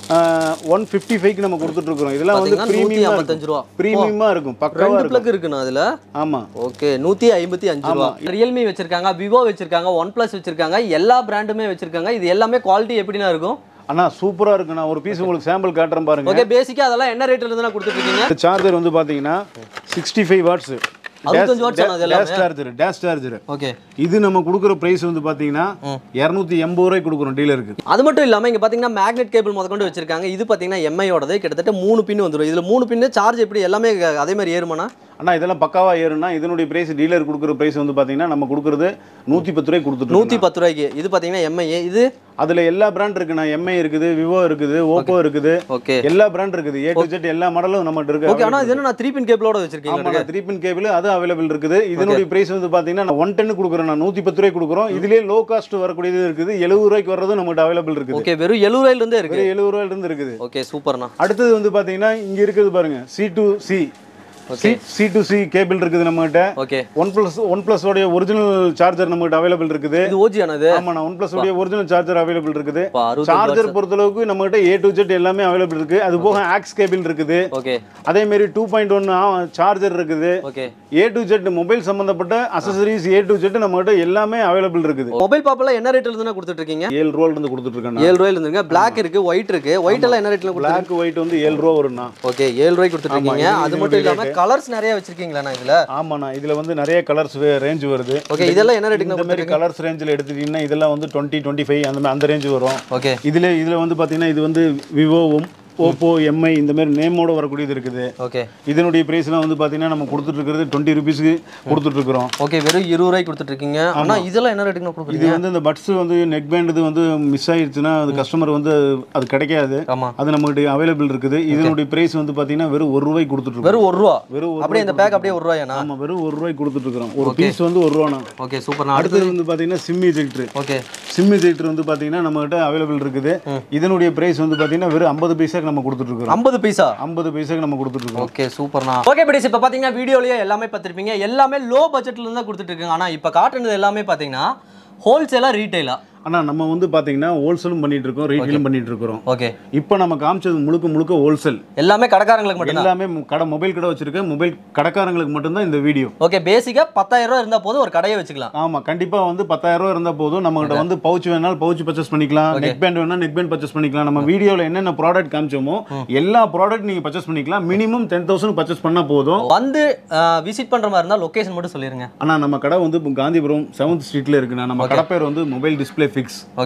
ஒன் ஃபிஃப்டி ஃபைவ்க்கு நம்ம கொடுத்துட்டு இருக்கிறோம் இதெல்லாம் வந்து பாத்தீங்கன்னா நூத்தி பிரீமியமா ஐம்பத்தஞ்சு ரூபா பிரீமியமா இருக்கும் பக்காவா ரெண்டு இருக்கும் பிளக் இருக்குண்ணா அதுல ஆமா ஓகே நூத்தி ஐம்பத்தி அஞ்சு ரூபா ரியல்மி வச்சிருக்காங்க விவோ வச்சிருக்காங்க ஒன் பிளஸ் வச்சிருக்காங்க எல்லா பிராண்டுமே வச்சிருக்காங்க இது எல்லாமே குவாலிட்டி எப்படிண்ணா இருக்கும் அண்ணா சூப்பரா இருக்கு நான் ஒரு பீஸ் உங்களுக்கு சாம்பிள் காட்டுறேன் பாருங்க ஓகே பேசிக்கா அதெல்லாம் என்ன ரேட்ல இருந்து கொடுத்துட்டு இருக்கீங்க சார்ஜர் வந்து பாத்தீங்கன்னா சிக்ஸ்டி ஃபைவ் வாட்ஸ் அறுபத்தஞ்சு watts ஆனா அது எல்லாமே? Dash charger dash charger okay இது நம்ம கொடுக்குற பிரைஸ் வந்து பாத்தீங்கன்னா இரநூத்தி எண்பது ரூபாய்க்கு கொடுக்குறோம் டீலருக்கு அது மட்டும் இல்லாம இங்க பாத்தீங்கன்னா மேக்னெட் கேபிள் முதற்கொண்டு வச்சிருக்காங்க இது பாத்தீங்கன்னா எம்ஐயோடது கிட்டத்தட்ட மூணு பின் வந்துரும் இதுல மூணு பின்னு சார்ஜ் எப்படி எல்லாமே அதே மாதிரி ஏறுமாண்ணா அண்ணா இதெல்லாம் பக்காவா ஏறுனா இதனுடைய பிரைஸ் டீலர் கொடுக்குற பிரைஸ் வந்து பாத்தீங்கன்னா நம்ம கொடுக்குறது நூத்தி பத்து ரூபாய்க்கு கொடுத்துட்டு நூத்தி பத்து ரூபாய்க்கு இது பாத்தீங்கன்னா எம்ஐ இது அதுல எல்லா பிராண்ட் இருக்குண்ணா எம்ஐ இருக்குது விவோ இருக்குது ஓப்போ இருக்குது ஓகே எல்லா பிராண்ட் இருக்குது ஏ டு ஜெட் எல்லா மாடலும் நம்மகிட்ட இருக்கு ஓகே ஆனா இது என்ன த்ரீ பின் கேபிளோட வச்சிருக்கீங்க ஆமா த்ரீ பின் கேபிள் அது அவைலபிள் இருக்குது இதனுடைய பிரைஸ் வந்து பாத்தீங்கன்னா ஒன் டென் கொடுக்குறோம் நான் நூத்தி பத்து ரூபாய்க்கு கொடுக்குறோம் இதுலயே லோ காஸ்ட் வரக்கூடியது இருக்குது எழுபது ரூபாய்க்கு வர்றதும் நம்மகிட்ட அவைலபிள் இருக்குது ஓகே வெறும் எழுபது ரூபாயில இருந்தே இருக்கு வெறும் எழுபது ரூபாயில இருந்து இருக்குது ஓகே சூப்பர்ண்ணா அடுத்தது வந்து பாத்தீங்கன்னா இங்க இருக்குது பாருங்க C to C okay C to C cable இருக்குது நம்மகிட்ட okay OnePlus OnePlus உடைய ஒரிஜினல் சார்ஜர் நம்மகிட்ட அவைலபிள் இருக்குது இது ஓஜி ஆனது ஆமாண்ணா ஒன் பிளஸ் உடைய ஒரிஜினல் சார்ஜர் அவைலபிள் இருக்குது இப்போ அறுபது சார்ஜர் பொறுத்தளவுக்கு நம்மகிட்ட ஏ டு ஜெட் எல்லாமே அவைலபிள் இருக்கு அது போக ஆக்ஸ் கேபிள் இருக்குது ஓகே அதே மாதிரி டூ பாயிண்ட் ஒன் சார்ஜர் இருக்குது okay A to Z mobile சம்பந்தப்பட்ட அசசரிஸ் ஏ டு ஜெட் நம்மகிட்ட எல்லாமே அவைலபிள் இருக்குது மொபைல் பாப்பெல்லாம் என்ன ரேட்ல இருந்து கொடுத்துட்டு இருக்கீங்க ஏழு ரூபால இருந்து கொடுத்துட்டு இருக்கேன் ஏழு ரூபாயில இருந்துங்க பிளாக் இருக்கு ஒயிட் இருக்கு ஒயிட் எல்லாம் என்ன ரேட்ல கொடுத்து பிளாக் ஒயிட் வந்து ஏழு ரூபா வரும்ண்ணா ஓகே ஏழு ரூபாய்க்கு கொடுத்துட்டு ஆமா, இருக்கீங்க இது அது இதனுடைய மட்டும் இல்லாம கலர்ஸ் நிறைய வச்சிருக்கீங்களா இதுல ஆமாண்ணா இதுல வந்து நிறைய கலர்ஸ் ரேஞ்ச் வருது ஓகே இதெல்லாம் என்ன இந்த ரேட்டுக்கு மாதிரி கலர்ஸ் ரேஞ்சில் எடுத்துட்டீங்கன்னா இதெல்லாம் வந்து டுவெண்ட்டி டுவெண்ட்டி ஃபைவ் அந்த மாதிரி அந்த ரேஞ்ச் வரும் ஓகே இதுல இதுல வந்து பாத்தீங்கன்னா இது வந்து விவோவும் ஓப்போ எம்ஐ இந்த மாதிரி நேமோட வரக்கூடியது இருக்குது ஓகே இதனுடைய பிரைஸ்லாம் வந்து பாத்தீங்கன்னா நம்ம கொடுத்துட்டு இருக்கிறது டுவெண்ட்டி ருபீஸ்க்கு கொடுத்துட்டு இருக்கிறோம் ஓகே வெறும் இருபது ரூபாய்க்கு கொடுத்துட்டு இருக்கீங்க ஆனா இதெல்லாம் என்ன ரேட்டுக்கு இது கொடுக்குறீங்க வந்து இந்த பட்ஸ் வந்து நெக் பேண்ட் இது வந்து மிஸ் ஆயிடுச்சுன்னா அது கஸ்டமர் வந்து அது கிடைக்காது ஆமா அது நம்மகிட்ட அவைலபிள் இருக்குது இதனுடைய பிரைஸ் வந்து பாத்தீங்கன்னா வெறும் ஒரு ரூபாய்க்கு கொடுத்துட்டு இருக்கோம் வெறும் ஒரு ரூபா வெறும் ஒரு அப்படியே இந்த பேக் அப்படியே ஒரு ரூபாயாண்ணா ஆமா வெறும் ஒரு ரூபாய்க்கு கொடுத்துட்டு இருக்கிறோம் ஒரு பீஸ் வந்து ஒரு ரூபாண்ணா ஓகே சூப்பர் நான் அடுத்து அடுத்தது வந்து பாத்தீங்கன்னா SIM ejector okay SIM ejector வந்து பாத்தீங்கன்னா நம்மகிட்ட அவைலபிள் இருக்குது இதனுடைய பிரைஸ் வந்து பாத்தீங்கன்னா வெறும் ஐம்பது பைசாக்கு நம்ம கொடுத்துட்டு இருக்கிறோம் ஐம்பது பைசா ஐம்பது பைசாக்கு நம்ம கொடுத்துட்டு இருக்கோம் ஓகே சூப்பர்ண்ணா ஓகே படிஸ் இப்போ பார்த்தீங்கன்னா வீடியோலயே எல்லாமே பார்த்துருப்பீங்க எல்லாமே லோ பட்ஜெட்ல இருந்தா கொடுத்துட்டு இருக்காங்க ஆனால் இப்போ காட்டுனது எல்லாமே பார்த்தீங்கன்னா ஹோல்சேலா ரீட்டைலா ஆனா நம்ம வந்து பாத்தீங்கன்னா ஹோல்சேலும் பண்ணிட்டு இருக்கோம் ரீட்டெயிலும் பண்ணிட்டு இருக்கிறோம் ஓகே இப்போ நம்ம காமிச்சது முழுக்க முழுக்க ஹோல்சேல் எல்லாமே கடைக்காரங்களுக்கு மட்டும்தான் எல்லாமே மு- கடை மொபைல் கடை வச்சிருக்க மொபைல் கடைக்காரங்களுக்கு மட்டும்தான் இந்த வீடியோ ஓகே பேசிக்கா பத்தாயிரம் ரூபா இருந்தா போதும் ஒரு கடையை வச்சுக்கலாம் ஆமா கண்டிப்பா வந்து பத்தாயிரம் ரூபாய் இருந்தா போதும் நம்ம கிட்ட வந்து பவுச் வேணாலும் பவுச் பர்ச்சேஸ் பண்ணிக்கலாம் நெக் பேண்ட் வேணா நெக் பேண்ட் பர்ச்சேஸ் பண்ணிக்கலாம் நம்ம வீடியோல என்னென்ன ப்ராடக்ட் காமிச்சோமோ எல்லா ப்ராடக்ட் நீங்க பர்ச்சேஸ் பண்ணிக்கலாம் மினிமம் டென் தௌசண்ட் பர்ச்சேஸ் பண்ணா போதும் வந்து விசிட் பண்ற மாதிரி இருந்தா லொகேஷன் மட்டும் சொல்லிருங்க ஆனா நம்ம கடை வந்து இப்போ காந்திபுரம் செவன்த் ஸ்ட்ரீட்ல இருக்குண்ணா நம்ம கடை பேர் வந்து மொபைல் டிஸ்ப்ளே ஃபிக்ஸ் ஓகே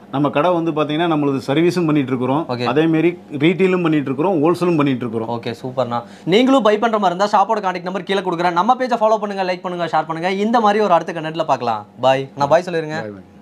நம்ம கடை வந்து பார்த்தீங்கன்னா நம்மளது சர்வீஸும் பண்ணிட்டு இருக்கிறோம் Okay. அதேமாரி ரீட்டெயிலும் பண்ணிட்டு இருக்கிறோம் ஹோல்சேலும் பண்ணிட்டு இருக்கிறோம் ஓகே சூப்பர்ண்ணா நீங்களும் பை பண்ற மாதிரி இருந்தா ஷாப்போட கான்டாக்ட் நம்பர் கீழே கொடுக்குறேன் நம்ம பேஜை ஃபாலோ பண்ணுங்க லைக் பண்ணுங்க ஷேர் பண்ணுங்க இந்த மாதிரி ஒரு அடுத்த கண்டென்ட்ல பார்க்கலாம் பாய் நான் பாய் சொல்லிருங்க Bye, bye.